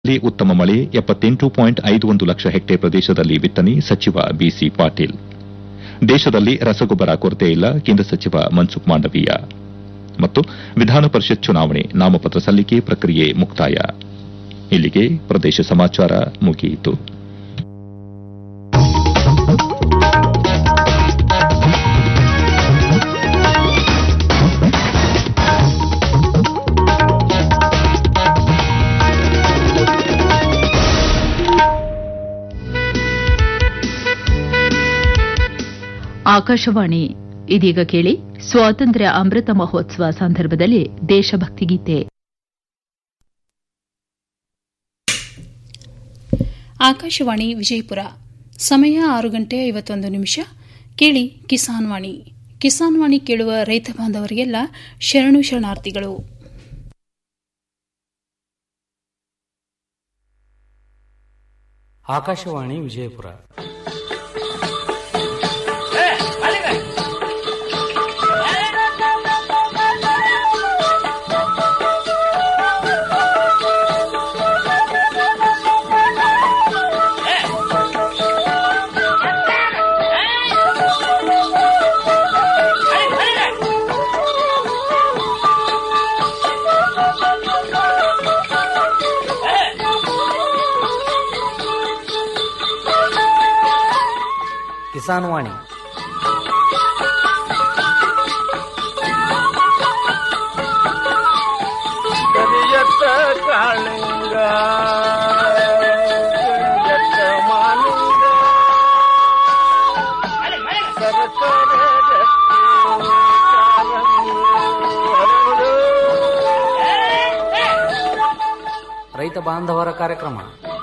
ಲ್ಲಿ ಉತ್ತಮ ಮಳೆ ಎಪ್ಪತ್ತೆಂಟು ಪಾಯಿಂಟ್ ಐದು ಒಂದು ಲಕ್ಷ ಹೆಕ್ಟೇರ್ ಪ್ರದೇಶದಲ್ಲಿ ಬಿತ್ತನೆ ಸಚಿವ ಬಿಸಿ ಪಾಟೀಲ್ ದೇಶದಲ್ಲಿ ರಸಗೊಬ್ಬರ ಕೊರತೆ ಇಲ್ಲ ಕೇಂದ್ರ ಸಚಿವ ಮನ್ಸುಖ್ ಮಾಂಡವೀಯ ಮತ್ತು ವಿಧಾನ ಪರಿಷತ್ ಚುನಾವಣೆ ನಾಮಪತ್ರ ಸಲ್ಲಿಕೆ ಪ್ರಕ್ರಿಯೆ ಮುಕ್ತಾಯ ಇಲ್ಲಿಗೆ ಪ್ರದೇಶ ಸಮಾಚಾರ ಮುಗಿಯಿತು ಆಕಾಶವಾಣಿ ಇದೀಗ ಕೇಳಿ ಸ್ವಾತಂತ್ರ್ಯ ಅಮೃತ ಮಹೋತ್ಸವ ಸಂದರ್ಭದಲ್ಲಿ ದೇಶಭಕ್ತಿ ಗೀತೆ ಆಕಾಶವಾಣಿ ವಿಜಯಪುರ ಸಮಯ ಆರು ಗಂಟೆ ಐವತ್ತೊಂದು ನಿಮಿಷ ಕೇಳಿ ಕಿಸಾನ್ ವಾಣಿ ಕಿಸಾನ್ ವಾಣಿ ಕೇಳುವ ರೈತ ಬಾಂಧವರಿಗೆಲ್ಲ ಶರಣು ಶರಣಾರ್ಥಿಗಳು ಆಕಾಶವಾಣಿ ವಿಜಯಪುರ ಕಿಸಾನ್ ವಾಣಿ ಕರಿಯತ್ತ ಕಾಳಿಂಗ ಕರಿಯತ್ತ ಮಾಲಿಂಗ ಸರಸರ ರತ್ನ ಕಾರಂಗಿ ಹರಡು. ರೈತ ಬಾಂಧವರ ಕಾರ್ಯಕ್ರಮ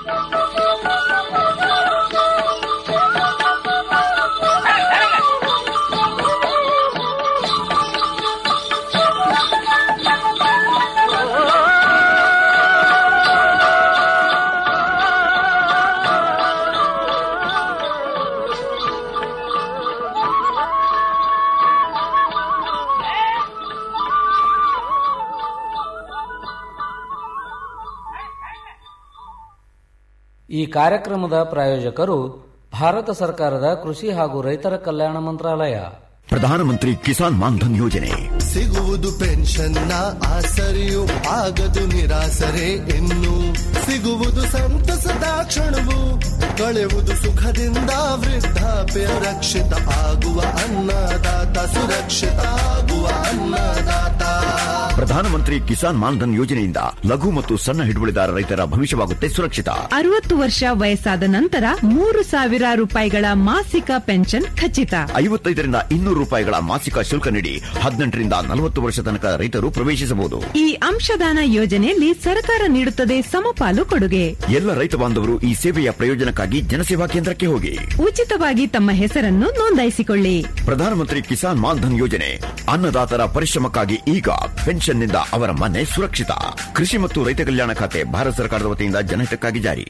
ಈ ಕಾರ್ಯಕ್ರಮದ ಪ್ರಾಯೋಜಕರು ಭಾರತ ಸರ್ಕಾರದ ಕೃಷಿ ಹಾಗೂ ರೈತರ ಕಲ್ಯಾಣ ಮಂತ್ರಾಲಯ ಪ್ರಧಾನಮಂತ್ರಿ ಕಿಸಾನ್ ಮಾನ್ಧನ್ ಯೋಜನೆ ಸಿಗುವುದು ಪೆನ್ಷನ್ನ ಆಸರೆಯು ಆಗದು ನಿರಾಸರೆ ಇನ್ನು ಸಿಗುವುದು ಸಂತಸದ ಕ್ಷಣವು ಕಳೆಯುವುದು ಸುಖದಿಂದ ವೃದ್ಧಾಪ್ಯ ರಕ್ಷಿತ ಆಗುವ ಅನ್ನದಾತ ಸುರಕ್ಷಿತ ಆಗುವ ಅನ್ನದಾತ ಪ್ರಧಾನಮಂತ್ರಿ ಕಿಸಾನ್ ಮಾನ್ಧನ್ ಯೋಜನೆಯಿಂದ ಲಘು ಮತ್ತು ಸಣ್ಣ ಹಿಡುವಳಿದಾರ ರೈತರ ಭವಿಷ್ಯವಾಗುತ್ತೆ ಸುರಕ್ಷಿತ ಅರವತ್ತು ವರ್ಷ ವಯಸ್ಸಾದ ನಂತರ ಮೂರು ಸಾವಿರ ರೂಪಾಯಿಗಳ ಮಾಸಿಕ ಪೆನ್ಷನ್ ಖಚಿತ ಐವತ್ತೈದರಿಂದ ಇನ್ನೂರು ರೂಪಾಯಿಗಳ ಮಾಸಿಕ ಶುಲ್ಕ ನೀಡಿ ಹದಿನೆಂಟರಿಂದ ನಲವತ್ತು ವರ್ಷ ತನಕ ರೈತರು ಪ್ರವೇಶಿಸಬಹುದು ಈ ಅಂಶದಾನ ಯೋಜನೆಯಲ್ಲಿ ಸರ್ಕಾರ ನೀಡುತ್ತದೆ ಸಮಪಾಲು ಕೊಡುಗೆ ಎಲ್ಲ ರೈತ ಬಾಂಧವರು ಈ ಸೇವೆಯ ಪ್ರಯೋಜನಕ್ಕಾಗಿ ಜನಸೇವಾ ಕೇಂದ್ರಕ್ಕೆ ಹೋಗಿ ಉಚಿತವಾಗಿ ತಮ್ಮ ಹೆಸರನ್ನು ನೋಂದಾಯಿಸಿಕೊಳ್ಳಿ ಪ್ರಧಾನಮಂತ್ರಿ ಕಿಸಾನ್ ಮಾನ್ಧನ್ ಯೋಜನೆ ಅನ್ನದಾತರ ಪರಿಶ್ರಮಕ್ಕಾಗಿ ಈಗ ಪೆನ್ಷನ್ನಿಂದ ಅವರ ಮನೆ ಸುರಕ್ಷಿತ ಕೃಷಿ ಮತ್ತು ರೈತ ಕಲ್ಯಾಣ ಖಾತೆ ಭಾರತ ಸರ್ಕಾರದ ವತಿಯಿಂದ ಜನಹಿತಕ್ಕಾಗಿ ಜಾರಿ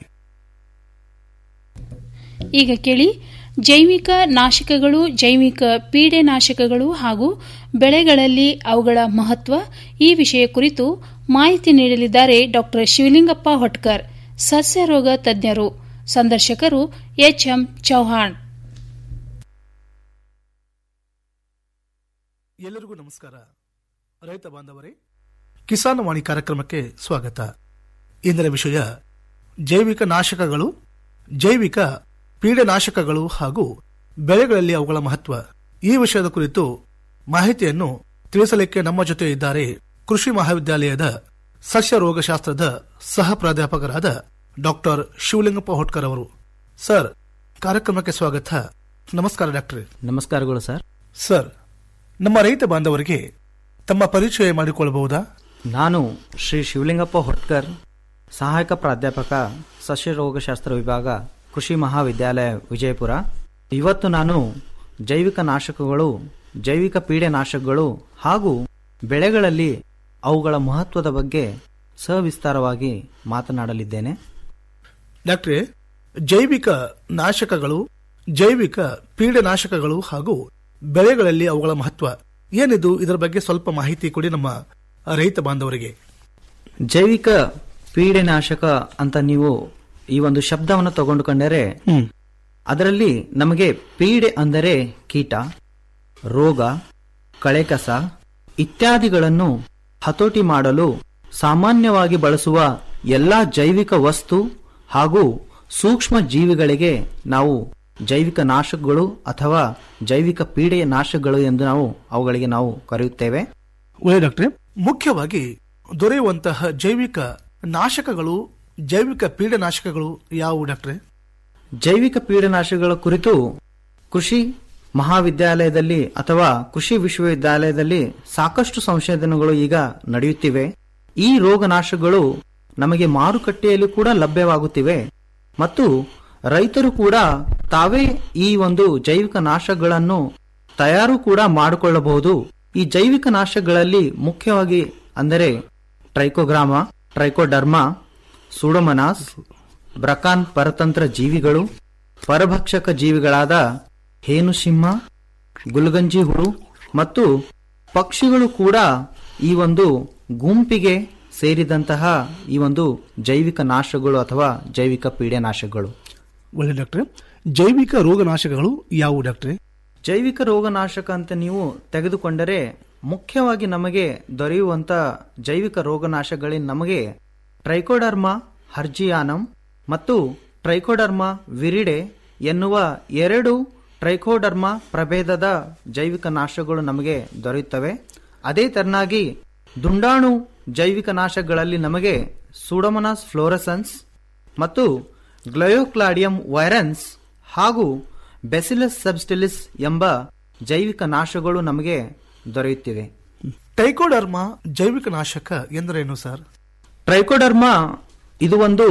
ಈಗ ಕೇಳಿ ಜೈವಿಕ ನಾಶಕಗಳು ಜೈವಿಕ ಪೀಡೆನಾಶಕಗಳು ಹಾಗೂ ಬೆಳೆಗಳಲ್ಲಿ ಅವುಗಳ ಮಹತ್ವ ಈ ವಿಷಯ ಕುರಿತು ಮಾಹಿತಿ ನೀಡಲಿದ್ದಾರೆ ಡಾ ಶಿವಲಿಂಗಪ್ಪ ಹೊಟ್ಕರ್ ಸಸ್ಯ ರೋಗ ತಜ್ಞರು ಸಂದರ್ಶಕರು ಎಚ್ಎಂ ಚೌಹಾಣ್ ಎಲ್ಲರಿಗೂ ನಮಸ್ಕಾರ ರೈತ ಬಾಂಧವರೇ ಕಿಸಾನ್ ವಾಣಿ ಕಾರ್ಯಕ್ರಮಕ್ಕೆ ಸ್ವಾಗತ ಇಂದಿನ ವಿಷಯ ಜೈವಿಕ ನಾಶಕಗಳು ಜೈವಿಕ ಪೀಡನಾಶಕಗಳು ಹಾಗೂ ಬೆಳೆಗಳಲ್ಲಿ ಅವುಗಳ ಮಹತ್ವ ಈ ವಿಷಯದ ಕುರಿತು ಮಾಹಿತಿಯನ್ನು ತಿಳಿಸಲಿಕ್ಕೆ ನಮ್ಮ ಜೊತೆ ಇದ್ದಾರೆ ಕೃಷಿ ಮಹಾವಿದ್ಯಾಲಯದ ಸಸ್ಯ ರೋಗಶಾಸ್ತ್ರದ ಸಹ ಪ್ರಾಧ್ಯಾಪಕರಾದ ಡಾಕ್ಟರ್ ಶಿವಲಿಂಗಪ್ಪ ಹೊಟ್ಕರ್ ಅವರು ಸರ್ ಕಾರ್ಯಕ್ರಮಕ್ಕೆ ಸ್ವಾಗತ ನಮಸ್ಕಾರ ಡಾಕ್ಟರ್ ನಮಸ್ಕಾರಗಳು ಸರ್ ಸರ್ ನಮ್ಮ ರೈತ ಬಾಂಧವರಿಗೆ ತಮ್ಮ ಪರಿಚಯ ಮಾಡಿಕೊಳ್ಳಬಹುದಾ ನಾನು ಶ್ರೀ ಶಿವಲಿಂಗಪ್ಪ ಹೊಟ್ಕರ್ ಸಹಾಯಕ ಪ್ರಾಧ್ಯಾಪಕ ಸಸ್ಯ ರೋಗಶಾಸ್ತ್ರ ವಿಭಾಗ ಕೃಷಿ ಮಹಾವಿದ್ಯಾಲಯ ವಿಜಯಪುರ ಇವತ್ತು ನಾನು ಜೈವಿಕ ನಾಶಕಗಳು ಜೈವಿಕ ಪೀಡೆನಾಶಕಗಳು ಹಾಗೂ ಬೆಳೆಗಳಲ್ಲಿ ಅವುಗಳ ಮಹತ್ವದ ಬಗ್ಗೆ ಸವಿಸ್ತಾರವಾಗಿ ಮಾತನಾಡಲಿದ್ದೇನೆ ಡಾಕ್ಟ್ರೆ ಜೈವಿಕ ನಾಶಕಗಳು ಜೈವಿಕ ಪೀಡನಾಶಕಗಳು ಹಾಗೂ ಬೆಳೆಗಳಲ್ಲಿ ಅವುಗಳ ಮಹತ್ವ ಏನಿದು ಇದರ ಬಗ್ಗೆ ಸ್ವಲ್ಪ ಮಾಹಿತಿ ಕೊಡಿ ನಮ್ಮ ರೈತ ಬಾಂಧವರಿಗೆ ಜೈವಿಕ ಪೀಡೆನಾಶಕ ಅಂತ ನೀವು ಈ ಒಂದು ಶಬ್ದವನ್ನು ತಗೊಂಡುಕೊಂಡರೆ ಹ್ಮ್ ಅದರಲ್ಲಿ ನಮಗೆ ಪೀಡೆ ಅಂದರೆ ಕೀಟ ರೋಗ ಕಳೆಕಸ ಇತ್ಯಾದಿಗಳನ್ನು ಹತೋಟಿ ಮಾಡಲು ಸಾಮಾನ್ಯವಾಗಿ ಬಳಸುವ ಎಲ್ಲ ಜೈವಿಕ ವಸ್ತು ಹಾಗೂ ಸೂಕ್ಷ್ಮ ಜೀವಿಗಳಿಗೆ ನಾವು ಜೈವಿಕ ನಾಶಕಗಳು ಅಥವಾ ಜೈವಿಕ ಪೀಡೆಯ ನಾಶಕಗಳು ಎಂದು ನಾವು ಅವುಗಳಿಗೆ ನಾವು ಕರೆಯುತ್ತೇವೆ ಒಳ್ಳೆ ಡಾಕ್ಟ್ರೆ ಮುಖ್ಯವಾಗಿ ದೊರೆಯುವಂತಹ ಜೈವಿಕ ನಾಶಕಗಳು ಜೈವಿಕ ಪೀಡನಾಶಕಗಳು ಯಾವುವು ಡಾಕ್ಟ್ರೆ ಜೈವಿಕ ಪೀಡನಾಶಕಗಳ ಕುರಿತು ಕೃಷಿ ಮಹಾವಿದ್ಯಾಲಯದಲ್ಲಿ ಅಥವಾ ಕೃಷಿ ವಿಶ್ವವಿದ್ಯಾಲಯದಲ್ಲಿ ಸಾಕಷ್ಟು ಸಂಶೋಧನೆಗಳು ಈಗ ನಡೆಯುತ್ತಿವೆ ಈ ರೋಗನಾಶಕಗಳು ನಮಗೆ ಮಾರುಕಟ್ಟೆಯಲ್ಲಿ ಕೂಡ ಲಭ್ಯವಾಗುತ್ತಿವೆ ಮತ್ತು ರೈತರು ಕೂಡ ತಾವೇ ಈ ಒಂದು ಜೈವಿಕ ನಾಶಗಳನ್ನು ತಯಾರು ಕೂಡ ಮಾಡಿಕೊಳ್ಳಬಹುದು ಈ ಜೈವಿಕ ನಾಶಗಳಲ್ಲಿ ಮುಖ್ಯವಾಗಿ ಅಂದರೆ ಟ್ರೈಕೋಗ್ರಾಮ ಟ್ರೈಕೋಡರ್ಮಾ ಸೂಡೋಮನಾಸ್ ಬ್ರಕಾನ್ ಪರತಂತ್ರ ಜೀವಿಗಳು ಪರಭಕ್ಷಕ ಜೀವಿಗಳಾದ ಹೇನುಸಿಂಹ ಗುಲ್ಗಂಜಿ ಹುಳು ಮತ್ತು ಪಕ್ಷಿಗಳು ಕೂಡ ಈ ಒಂದು ಗುಂಪಿಗೆ ಸೇರಿದಂತಹ ಈ ಒಂದು ಜೈವಿಕ ನಾಶಗಳು ಅಥವಾ ಜೈವಿಕ ಪೀಡೆನಾಶಕಗಳು ಒಳ್ಳೆ ಡಾಕ್ಟ್ರೆ ಜೈವಿಕ ರೋಗನಾಶಕಗಳು ಯಾವುವು ಡಾಕ್ಟ್ರೆ ಜೈವಿಕ ರೋಗನಾಶಕ ಅಂತ ನೀವು ತೆಗೆದುಕೊಂಡರೆ ಮುಖ್ಯವಾಗಿ ನಮಗೆ ದೊರೆಯುವಂತ ಜೈವಿಕ ರೋಗನಾಶಕಗಳಲ್ಲಿ ನಮಗೆ ಟ್ರೈಕೋಡರ್ಮಾ ಹರ್ಜಿಯಾನಮ್ ಮತ್ತು ಟ್ರೈಕೋಡರ್ಮಾ ವಿರಿಡೆ ಎನ್ನುವ ಎರಡು ಟ್ರೈಕೋಡರ್ಮಾ ಪ್ರಭೇದದ ಜೈವಿಕ ನಾಶಗಳು ನಮಗೆ ದೊರೆಯುತ್ತವೆ ಅದೇ ತೆರನಾಗಿ ದುಂಡಾಣು ಜೈವಿಕ ನಾಶಗಳಲ್ಲಿ ನಮಗೆ ಸೂಡೋಮನಾಸ್ ಫ್ಲೋರಸನ್ಸ್ ಮತ್ತು ಗ್ಲಯೋಕ್ಲಾಡಿಯಂ ವೈರನ್ಸ್ ಹಾಗೂ ಬೆಸಿಲಸ್ ಸಬ್ಸ್ಟಿಲಿಸ್ ಎಂಬ ಜೈವಿಕ ನಾಶಗಳು ನಮಗೆ ದೊರೆಯುತ್ತಿವೆ ಟೈಕೋಡರ್ಮಾ ಜೈವಿಕ ನಾಶಕ ಎಂದರೇನು ಸರ್ ಟ್ರೈಕೋಡರ್ಮಾ ಇದು ಒಂದು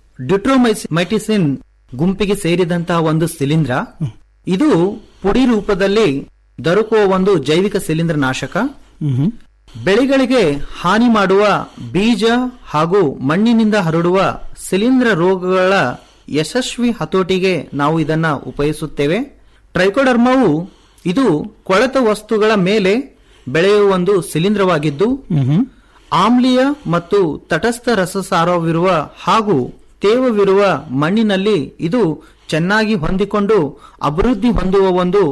ಡಿಟ್ರೋಮೈಸಿನ್ ಗುಂಪಿಗೆ ಸೇರಿದಂತಹ ಒಂದು ಶಿಲೀಂಧ್ರ ಇದು ಪುಡಿ ರೂಪದಲ್ಲಿ ದೊರಕುವ ಒಂದು ಜೈವಿಕ ಶಿಲೀಂಧ್ರ ನಾಶಕ ಬೆಳೆಗಳಿಗೆ ಹಾನಿ ಮಾಡುವ ಬೀಜ ಹಾಗೂ ಮಣ್ಣಿನಿಂದ ಹರಡುವ ಶಿಲೀಂಧ್ರ ರೋಗಗಳ ಯಶಸ್ವಿ ಹತೋಟಿಗೆ ನಾವು ಇದನ್ನ ಉಪಯೋಗಿಸುತ್ತೇವೆ ಟ್ರೈಕೋಡರ್ಮಾವು ಇದು ಕೊಳೆತ ವಸ್ತುಗಳ ಮೇಲೆ ಬೆಳೆಯುವ ಒಂದು ಶಿಲೀಂಧ್ರವಾಗಿದ್ದು ಆಮ್ಲೀಯ ಮತ್ತು ತಟಸ್ಥ ರಸಸಾರವಿರುವ ಹಾಗೂ ತೇವವಿರುವ ಮಣ್ಣಿನಲ್ಲಿ ಇದು ಚೆನ್ನಾಗಿ ಹೊಂದಿಕೊಂಡು ಅಭಿವೃದ್ಧಿ ಹೊಂದುವ ಒಂದು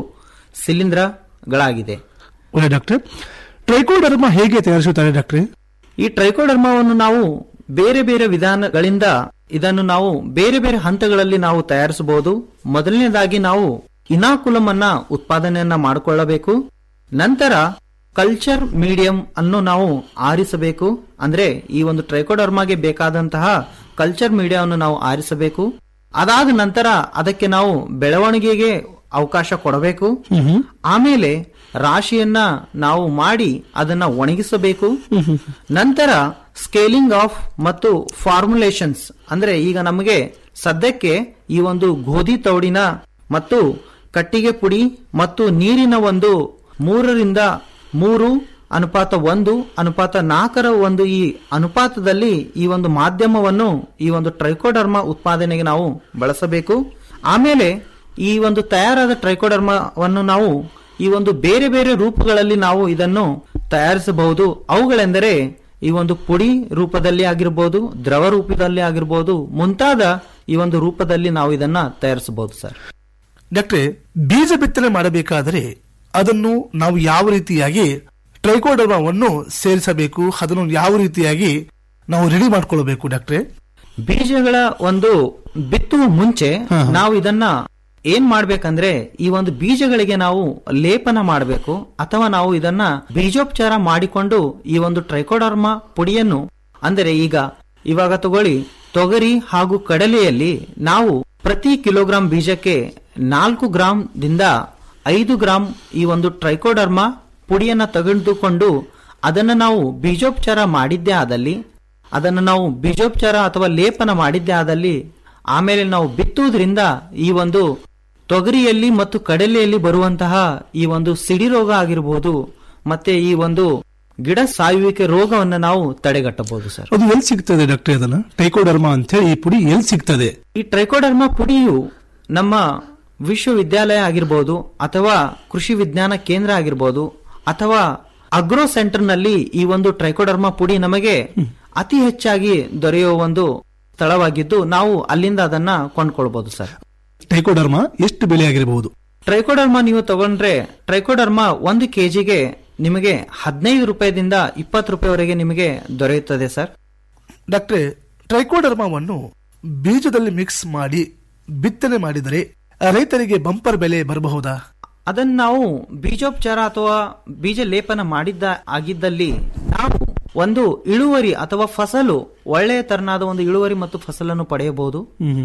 ಶಿಲೀಂಧ್ರಗಳಾಗಿದೆ ಒಳ್ಳೆ ಡಾಕ್ಟ್ರೆ ಟ್ರೈಕೋಡರ್ಮಾ ಹೇಗೆ ತಯಾರಿಸುತ್ತಾರೆ ಡಾಕ್ಟ್ರೆ ಈ ಟ್ರೈಕೋಡರ್ಮಾವನ್ನು ನಾವು ಬೇರೆ ಬೇರೆ ವಿಧಾನಗಳಿಂದ ಇದನ್ನು ನಾವು ಬೇರೆ ಬೇರೆ ಹಂತಗಳಲ್ಲಿ ನಾವು ತಯಾರಿಸಬಹುದು ಮೊದಲನೇದಾಗಿ ನಾವು ಇನಾಕುಲಂ ಅನ್ನ ಉತ್ಪಾದನೆಯನ್ನ ಮಾಡಿಕೊಳ್ಳಬೇಕು ನಂತರ ಕಲ್ಚರ್ ಮೀಡಿಯಂ ಅನ್ನು ನಾವು ಆರಿಸಬೇಕು ಅಂದ್ರೆ ಈ ಒಂದು ಟ್ರೈಕೋಡರ್ಮಾಗೆ ಬೇಕಾದಂತಹ ಕಲ್ಚರ್ ಮೀಡಿಯಾವನ್ನು ನಾವು ಆರಿಸಬೇಕು ಅದಾದ ನಂತರ ಅದಕ್ಕೆ ನಾವು ಬೆಳವಣಿಗೆಗೆ ಅವಕಾಶ ಕೊಡಬೇಕು ಆಮೇಲೆ ರಾಶಿಯನ್ನ ನಾವು ಮಾಡಿ ಅದನ್ನ ಒಣಗಿಸಬೇಕು ನಂತರ ಸ್ಕೇಲಿಂಗ್ ಆಫ್ ಮತ್ತು ಫಾರ್ಮುಲೇಷನ್ಸ್ ಅಂದ್ರೆ ಈಗ ನಮಗೆ ಸದ್ಯಕ್ಕೆ ಈ ಒಂದು ಗೋಧಿ ತೌಡಿನ ಮತ್ತು ಕಟ್ಟಿಗೆ ಪುಡಿ ಮತ್ತು ನೀರಿನ ಒಂದು ಮೂರರಿಂದ ಮೂರು ಅನುಪಾತ ಒಂದು ಅನುಪಾತ ನಾಲ್ಕರ ಒಂದು ಈ ಅನುಪಾತದಲ್ಲಿ ಈ ಒಂದು ಮಾಧ್ಯಮವನ್ನು ಈ ಒಂದು ಟ್ರೈಕೋಡರ್ಮಾ ಉತ್ಪಾದನೆಗೆ ನಾವು ಬಳಸಬೇಕು ಆಮೇಲೆ ಈ ಒಂದು ತಯಾರಾದ ಟ್ರೈಕೋಡರ್ಮಾವನ್ನು ನಾವು ಈ ಒಂದು ಬೇರೆ ಬೇರೆ ರೂಪಗಳಲ್ಲಿ ನಾವು ಇದನ್ನು ತಯಾರಿಸಬಹುದು ಅವುಗಳೆಂದರೆ ಈ ಒಂದು ಪುಡಿ ರೂಪದಲ್ಲಿ ಆಗಿರಬಹುದು ದ್ರವ ರೂಪದಲ್ಲಿ ಆಗಿರಬಹುದು ಮುಂತಾದ ಈ ಒಂದು ರೂಪದಲ್ಲಿ ನಾವು ಇದನ್ನ ತಯಾರಿಸಬಹುದು ಸರ್ ಡಾಕ್ಟ್ರೆ ಬೀಜ ಬಿತ್ತನೆ ಮಾಡಬೇಕಾದರೆ ಅದನ್ನು ನಾವು ಯಾವ ರೀತಿಯಾಗಿ ಟ್ರೈಕೋಡರ್ಮಾವನ್ನು ಸೇರಿಸಬೇಕು ಅದನ್ನು ಯಾವ ರೀತಿಯಾಗಿ ನಾವು ರೆಡಿ ಮಾಡ್ಕೊಳ್ಬೇಕು ಡಾಕ್ಟ್ರೆ ಬೀಜಗಳ ಒಂದು ಬಿತ್ತುವ ಮುಂಚೆ ನಾವು ಇದನ್ನ ಏನ್ ಮಾಡ್ಬೇಕಂದ್ರೆ ಈ ಒಂದು ಬೀಜಗಳಿಗೆ ನಾವು ಲೇಪನ ಮಾಡಬೇಕು ಅಥವಾ ನಾವು ಇದನ್ನ ಬೀಜೋಪಚಾರ ಮಾಡಿಕೊಂಡು ಈ ಒಂದು ಟ್ರೈಕೋಡರ್ಮಾ ಪುಡಿಯನ್ನು ಅಂದರೆ ಈಗ ಇವಾಗ ತಗೊಳ್ಳಿ ತೊಗರಿ ಹಾಗೂ ಕಡಲೆಯಲ್ಲಿ ನಾವು ಪ್ರತಿ ಕಿಲೋಗ್ರಾಂ ಬೀಜಕ್ಕೆ ನಾಲ್ಕು ಗ್ರಾಂ ದಿಂದ ಐದು ಗ್ರಾಂ ಈ ಒಂದು ಟ್ರೈಕೋಡರ್ಮಾ ಪುಡಿಯನ್ನ ತೆಗೆದುಕೊಂಡು ಅದನ್ನು ನಾವು ಬೀಜೋಪಚಾರ ಮಾಡಿದ್ದೇ ಆದಲ್ಲಿ ಅದನ್ನು ನಾವು ಬೀಜೋಪಚಾರ ಅಥವಾ ಲೇಪನ ಮಾಡಿದ್ದೇ ಆದಲ್ಲಿ ಆಮೇಲೆ ನಾವು ಬಿತ್ತುವುದರಿಂದ ಈ ಒಂದು ತೊಗರಿಯಲ್ಲಿ ಮತ್ತು ಕಡಲೆಯಲ್ಲಿ ಬರುವಂತಹ ಈ ಒಂದು ಸಿಡಿ ರೋಗ ಆಗಿರಬಹುದು ಮತ್ತೆ ಈ ಒಂದು ಗಿಡ ಸಾಯುವಿಕೆ ರೋಗವನ್ನು ನಾವು ತಡೆಗಟ್ಟಬಹುದು ಸರ್ ಅದು ಎಲ್ಲಿ ಸಿಗ್ತದೆ ಡಾಕ್ಟ್ರೆ ಅದನ್ನ ಟೈಕೋಡರ್ಮಾ ಅಂತ ಹೇಳಿ ಈ ಪುಡಿ ಎಲ್ಲಿ ಸಿಗ್ತದೆ ಈ ಟ್ರೈಕೋಡರ್ಮಾ ಪುಡಿಯು ನಮ್ಮ ವಿಶ್ವವಿದ್ಯಾಲಯ ಆಗಿರ್ಬೋದು ಅಥವಾ ಕೃಷಿ ವಿಜ್ಞಾನ ಕೇಂದ್ರ ಆಗಿರ್ಬೋದು ಅಥವಾ ಅಗ್ರೋ ಸೆಂಟರ್ ನಲ್ಲಿ ಈ ಒಂದು ಟ್ರೈಕೋಡರ್ಮಾ ಪುಡಿ ನಮಗೆ ಅತಿ ಹೆಚ್ಚಾಗಿ ದೊರೆಯುವ ಒಂದು ಸ್ಥಳವಾಗಿದ್ದು ನಾವು ಅಲ್ಲಿಂದ ಅದನ್ನ ಕೊಂಡ್ಕೊಳ್ಬಹುದು ಸರ್ ಟೈಕೋಡರ್ಮಾ ಎಷ್ಟು ಬೆಲೆ ಆಗಿರಬಹುದು ಟ್ರೈಕೋಡರ್ಮಾ ನೀವು ತಗೊಂಡ್ರೆ ಟ್ರೈಕೋಡರ್ಮಾ ಒಂದು ಕೆಜಿಗೆ ನಿಮಗೆ ಹದಿನೈದು ರೂಪಾಯಿದಿಂದ ಇಪ್ಪತ್ತು ರೂಪಾಯಿವರೆಗೆ ನಿಮಗೆ ದೊರೆಯುತ್ತದೆ ಸರ್ ಡಾಕ್ಟ್ರೆ ಟ್ರೈಕೋಡರ್ಮಾವನ್ನು ಬೀಜದಲ್ಲಿ ಮಿಕ್ಸ್ ಮಾಡಿ ಬಿತ್ತನೆ ಮಾಡಿದರೆ ರೈತರಿಗೆ ಬಂಪರ್ ಬೆಲೆ ಬರಬಹುದಾ ಅದನ್ನ ನಾವು ಬೀಜೋಪಚಾರ ಅಥವಾ ಬೀಜ ಲೇಪನ ಮಾಡಿದ್ದ ಆಗಿದ್ದಲ್ಲಿ ನಾವು ಒಂದು ಇಳುವರಿ ಅಥವಾ ಫಸಲು ಒಳ್ಳೆಯ ತರನಾದ ಒಂದು ಇಳುವರಿ ಮತ್ತು ಫಸಲನ್ನು ಪಡೆಯಬಹುದು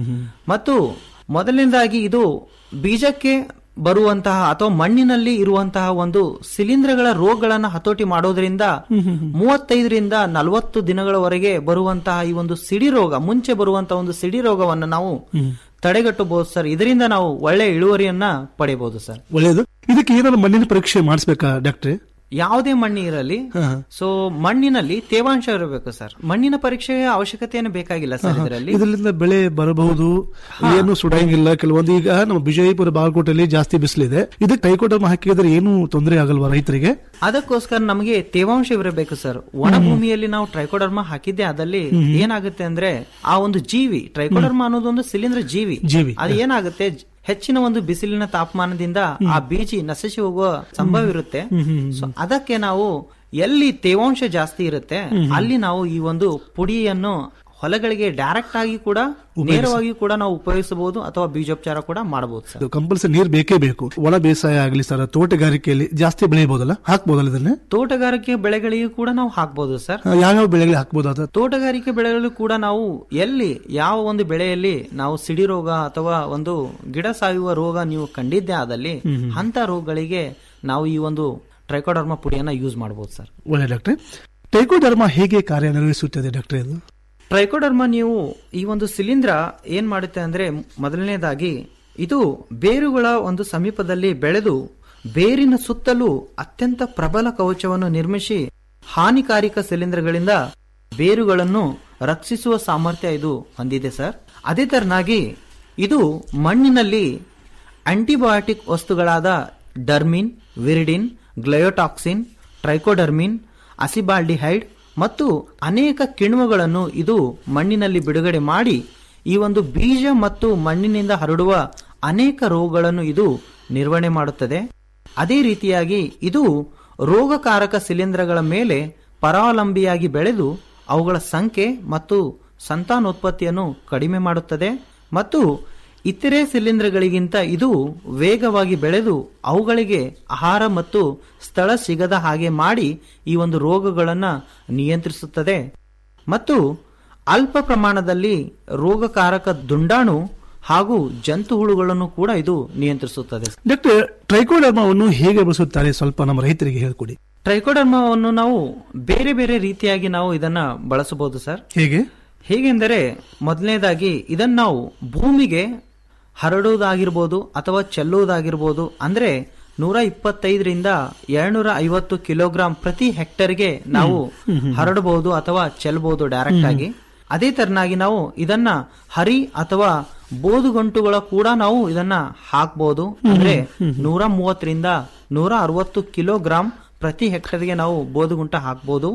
ಮತ್ತು ಮೊದಲನೇದಾಗಿ ಇದು ಬೀಜಕ್ಕೆ ಬರುವಂತಹ ಅಥವಾ ಮಣ್ಣಿನಲ್ಲಿ ಇರುವಂತಹ ಒಂದು ಶಿಲೀಂಧ್ರಗಳ ರೋಗಗಳನ್ನ ಹತೋಟಿ ಮಾಡೋದ್ರಿಂದ ಮೂವತ್ತೈದರಿಂದ ನಲವತ್ತು ದಿನಗಳವರೆಗೆ ಬರುವಂತಹ ಈ ಒಂದು ಸಿಡಿ ರೋಗ ಮುಂಚೆ ಬರುವಂತಹ ಒಂದು ಸಿಡಿ ರೋಗವನ್ನು ನಾವು ತಡೆಗಟ್ಟಬಹುದು ಸರ್ ಇದರಿಂದ ನಾವು ಒಳ್ಳೆಯ ಇಳುವರಿಯನ್ನ ಪಡೆಯಬಹುದು ಸರ್ ಒಳ್ಳೆಯದು ಇದಕ್ಕೆ ಏನಾದ್ರು ಮಣ್ಣಿನ ಪರೀಕ್ಷೆ ಮಾಡಿಸ್ಬೇಕಾ ಡಾಕ್ಟ್ರೆ ಯಾವುದೇ ಮಣ್ಣು ಇರಲಿ ಸೊ ಮಣ್ಣಿನಲ್ಲಿ ತೇವಾಂಶ ಇರಬೇಕು ಸರ್ ಮಣ್ಣಿನ ಪರೀಕ್ಷೆಯ ಅವಶ್ಯಕತೆಯನ್ನು ಬೇಕಾಗಿಲ್ಲ ಸರ್ ಇದರಲ್ಲಿ ಇದರಿಂದ ಬೆಳೆ ಬರಬಹುದು ಏನು ಸುಡಂಗಿಲ್ಲ ಕೆಲವೊಂದು ಈಗ ನಮ್ಮ ವಿಜಯಪುರ ಬಾಗಲಕೋಟೆಯಲ್ಲಿ ಜಾಸ್ತಿ ಬಿಸಿಲಿದೆ ಇದಕ್ಕೆ ಟೈಕೋಡರ್ಮಾ ಹಾಕಿದ್ರೆ ಏನು ತೊಂದರೆ ಆಗಲ್ವಾ ರೈತರಿಗೆ ಅದಕ್ಕೋಸ್ಕರ ನಮಗೆ ತೇವಾಂಶ ಇರಬೇಕು ಸರ್ ಒಣ ಭೂಮಿಯಲ್ಲಿ ನಾವು ಟ್ರೈಕೋಡರ್ಮಾ ಹಾಕಿದ್ದೆ ಅದಲ್ಲಿ ಏನಾಗುತ್ತೆ ಅಂದ್ರೆ ಆ ಒಂದು ಜೀವಿ ಟ್ರೈಕೋಡರ್ಮಾ ಅನ್ನೋದು ಒಂದು ಶಿಲೀಂಧ್ರ ಜೀವಿ ಜೀವಿ. ಅದು ಏನಾಗುತ್ತೆ ಜ- ಹೆಚ್ಚಿನ ಒಂದು ಬಿಸಿಲಿನ ತಾಪಮಾನದಿಂದ ಆ ಬೀಜಿ ನಶಿಸಿ ಹೋಗುವ ಸಂಭವ ಇರುತ್ತೆ ಸೊ ಅದಕ್ಕೆ ನಾವು ಎಲ್ಲಿ ತೇವಾಂಶ ಜಾಸ್ತಿ ಇರುತ್ತೆ ಅಲ್ಲಿ ನಾವು ಈ ಒಂದು ಪುಡಿಯನ್ನು ಹೊಲಗಳಿಗೆ ಡೈರೆಕ್ಟ್ ಆಗಿ ಕೂಡ ನೇರವಾಗಿ ಕೂಡ ನಾವು ಉಪಯೋಗಿಸಬಹುದು ಅಥವಾ ಬೀಜೋಪಚಾರ ಕೂಡ ಮಾಡಬಹುದು ಸರ್ ಕಂಪಲ್ಸರಿ ನೀರ್ ಬೇಕೇ ಬೇಕು ಒಣ ಬೇಸಾಯ ಆಗಲಿ ಸರ್ ತೋಟಗಾರಿಕೆಯಲ್ಲಿ ಜಾಸ್ತಿ ಬೆಳೆಯಬಹುದಲ್ಲ ಹಾಕ್ಬೋದಲ್ಲ ಇದನ್ನ ತೋಟಗಾರಿಕೆ ಬೆಳೆಗಳಿಗೂ ಕೂಡ ನಾವು ಹಾಕ್ಬಹುದು ಸರ್ ಆ, ಯಾವ್ಯಾವ ಬೆಳೆಗಳಿಗೆ ಹಾಕ್ಬೋದಾದ ತೋಟಗಾರಿಕೆ ಬೆಳೆಗಳು ಕೂಡ ನಾವು ಎಲ್ಲಿ ಯಾವ ಒಂದು ಬೆಳೆಯಲ್ಲಿ ನಾವು ಸಿಡಿ ರೋಗ ಅಥವಾ ಒಂದು ಗಿಡ ಸಾಯುವ ರೋಗ ನೀವು ಕಂಡಿದ್ದೇ ಆದಲ್ಲಿ ಅಂತ ರೋಗಗಳಿಗೆ ನಾವು ಈ ಒಂದು ಟ್ರೈಕೋಡರ್ಮಾ ಪುಡಿಯನ್ನ ಯೂಸ್ ಮಾಡಬಹುದು ಸರ್ ಒಳ್ಳೆ ಡಾಕ್ಟ್ರೆ ಟೈಕೋಡರ್ಮಾ ಹೇಗೆ ಕಾರ್ಯನಿರ್ವಹಿಸುತ್ತದೆ ಡಾಕ್ಟ್ರೆ ಅದು ಟ್ರೈಕೋಡರ್ಮಾ ನೀವು ಈ ಒಂದು ಶಿಲೀಂಧ್ರ ಏನ್ ಮಾಡುತ್ತೆ ಅಂದ್ರೆ ಮೊದಲನೇದಾಗಿ ಇದು ಬೇರುಗಳ ಒಂದು ಸಮೀಪದಲ್ಲಿ ಬೆಳೆದು ಬೇರಿನ ಸುತ್ತಲೂ ಅತ್ಯಂತ ಪ್ರಬಲ ಕವಚವನ್ನು ನಿರ್ಮಿಸಿ ಹಾನಿಕಾರಕ ಶಿಲೀಂಧ್ರಗಳಿಂದ ಬೇರುಗಳನ್ನು ರಕ್ಷಿಸುವ ಸಾಮರ್ಥ್ಯ ಇದು ಹೊಂದಿದೆ ಸರ್ ಅದೇ ತರನಾಗಿ ಇದು ಮಣ್ಣಿನಲ್ಲಿ ಆಂಟಿಬಯೋಟಿಕ್ ವಸ್ತುಗಳಾದ ಡರ್ಮಿನ್ ವಿರಿಡಿನ್ ಗ್ಲಯೋಟಾಕ್ಸಿನ್ ಟ್ರೈಕೋಡರ್ಮಿನ್ ಅಸಿಬಾಲ್ಡಿಹೈಡ್ ಮತ್ತು ಅನೇಕ ಕಿಣ್ವಗಳನ್ನು ಇದು ಮಣ್ಣಿನಲ್ಲಿ ಬಿಡುಗಡೆ ಮಾಡಿ ಈ ಒಂದು ಬೀಜ ಮತ್ತು ಮಣ್ಣಿನಿಂದ ಹರಡುವ ಅನೇಕ ರೋಗಗಳನ್ನು ಇದು ನಿರ್ವಹಣೆ ಮಾಡುತ್ತದೆ ಅದೇ ರೀತಿಯಾಗಿ ಇದು ರೋಗಕಾರಕ ಶಿಲೀಂಧ್ರಗಳ ಮೇಲೆ ಪರಾವಲಂಬಿಯಾಗಿ ಬೆಳೆದು ಅವುಗಳ ಸಂಖ್ಯೆ ಮತ್ತು ಸಂತಾನೋತ್ಪತ್ತಿಯನ್ನು ಕಡಿಮೆ ಮಾಡುತ್ತದೆ ಮತ್ತು ಇತರೆ ಶಿಲೀಂಧ್ರಗಳಿಗಿಂತ ಇದು ವೇಗವಾಗಿ ಬೆಳೆದು ಅವುಗಳಿಗೆ ಆಹಾರ ಮತ್ತು ಸ್ಥಳ ಸಿಗದ ಹಾಗೆ ಮಾಡಿ ಈ ಒಂದು ರೋಗಗಳನ್ನು ನಿಯಂತ್ರಿಸುತ್ತದೆ ಮತ್ತು ಅಲ್ಪ ಪ್ರಮಾಣದಲ್ಲಿ ರೋಗಕಾರಕ ದುಂಡಾಣು ಹಾಗೂ ಜಂತು ಹುಳುಗಳನ್ನು ಕೂಡ ಇದು ನಿಯಂತ್ರಿಸುತ್ತದೆ ಡಾಕ್ಟರ್ ಟ್ರೈಕೋಡರ್ಮಾವನ್ನು ಹೇಗೆ ಬಳಸುತ್ತಾರೆ ಸ್ವಲ್ಪ ನಮ್ಮ ರೈತರಿಗೆ ಹೇಳ್ಕೊಡಿ ಟ್ರೈಕೋಡರ್ಮಾವನ್ನು ನಾವು ಬೇರೆ ಬೇರೆ ರೀತಿಯಾಗಿ ನಾವು ಇದನ್ನ ಬಳಸಬಹುದು ಸರ್ ಹೇಗೆ ಹೇಗೆಂದರೆ ಮೊದಲನೇದಾಗಿ ಇದನ್ನ ನಾವು ಭೂಮಿಗೆ ಹರಡುವುದಾಗಿರ್ಬೋದು ಅಥವಾ ಚೆಲ್ಲುವುದಾಗಿರ್ಬೋದು ಅಂದ್ರೆ ನೂರ ಇಪ್ಪತ್ತೈದರಿಂದ ಎರಡ್ನೂರ ಐವತ್ತು ಕಿಲೋಗ್ರಾಂ ಪ್ರತಿ ಹೆಕ್ಟರ್ಗೆ ನಾವು ಹರಡಬಹುದು ಅಥವಾ ಚೆಲ್ಲಬಹುದು ಡೈರೆಕ್ಟ್ ಆಗಿ ಅದೇ ತರನಾಗಿ ನಾವು ಇದನ್ನ ಹರಿ ಅಥವಾ ಬೋದುಗಂಟುಗಳ ಕೂಡ ನಾವು ಇದನ್ನ ಹಾಕ್ಬಹುದು ಅಂದ್ರೆ ನೂರ ಮೂವತ್ತರಿಂದ ನೂರ ಅರವತ್ತು ಕಿಲೋಗ್ರಾಂ ಪ್ರತಿ ಹೆಕ್ಟರ್ಗೆ ನಾವು ಬೋದುಗುಂಟ ಹಾಕ್ಬಹುದು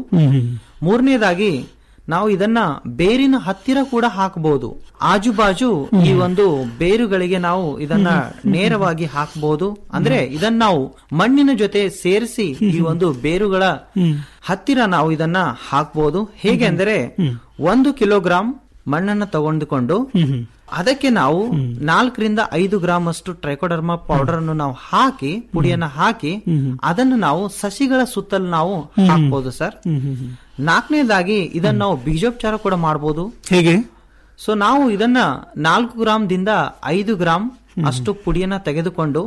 ಮೂರನೇದಾಗಿ ನಾವು ಇದನ್ನ ಬೇರಿನ ಹತ್ತಿರ ಕೂಡ ಹಾಕಬಹುದು ಆಜು ಬಾಜು ಈ ಒಂದು ಬೇರುಗಳಿಗೆ ನಾವು ಇದನ್ನ ನೇರವಾಗಿ ಹಾಕಬಹುದು ಅಂದ್ರೆ ಇದನ್ನ ನಾವು ಮಣ್ಣಿನ ಜೊತೆ ಸೇರಿಸಿ ಈ ಒಂದು ಬೇರುಗಳ ಹತ್ತಿರ ನಾವು ಇದನ್ನ ಹಾಕಬಹುದು ಹೇಗೆ ಅಂದರೆ ಒಂದು ಕಿಲೋಗ್ರಾಂ ಮಣ್ಣನ್ನ ತಗೊಂಡುಕೊಂಡು ಅದಕ್ಕೆ ನಾವು ನಾಲ್ಕರಿಂದ ಐದು ಗ್ರಾಮ್ ಅಷ್ಟು ಟ್ರೈಕೋಡರ್ಮಾ ಪೌಡರ್ ಅನ್ನು ನಾವು ಹಾಕಿ ಪುಡಿಯನ್ನ ಹಾಕಿ ಅದನ್ನು ನಾವು ಸಸಿಗಳ ಸುತ್ತಲೂ ನಾವು ಹಾಕ್ಬೋದು ಸರ್ ನಾಲ್ಕನೇದಾಗಿ ಇದನ್ನ ನಾವು ಬೀಜೋಪಚಾರ ಕೂಡ ಮಾಡಬಹುದು ಹೇಗೆ ಸೊ ನಾವು ಇದನ್ನ ನಾಲ್ಕು ಗ್ರಾಮ್ದಿಂದ ಐದು ಗ್ರಾಮ್ ಅಷ್ಟು ಪುಡಿಯನ್ನ ತೆಗೆದುಕೊಂಡು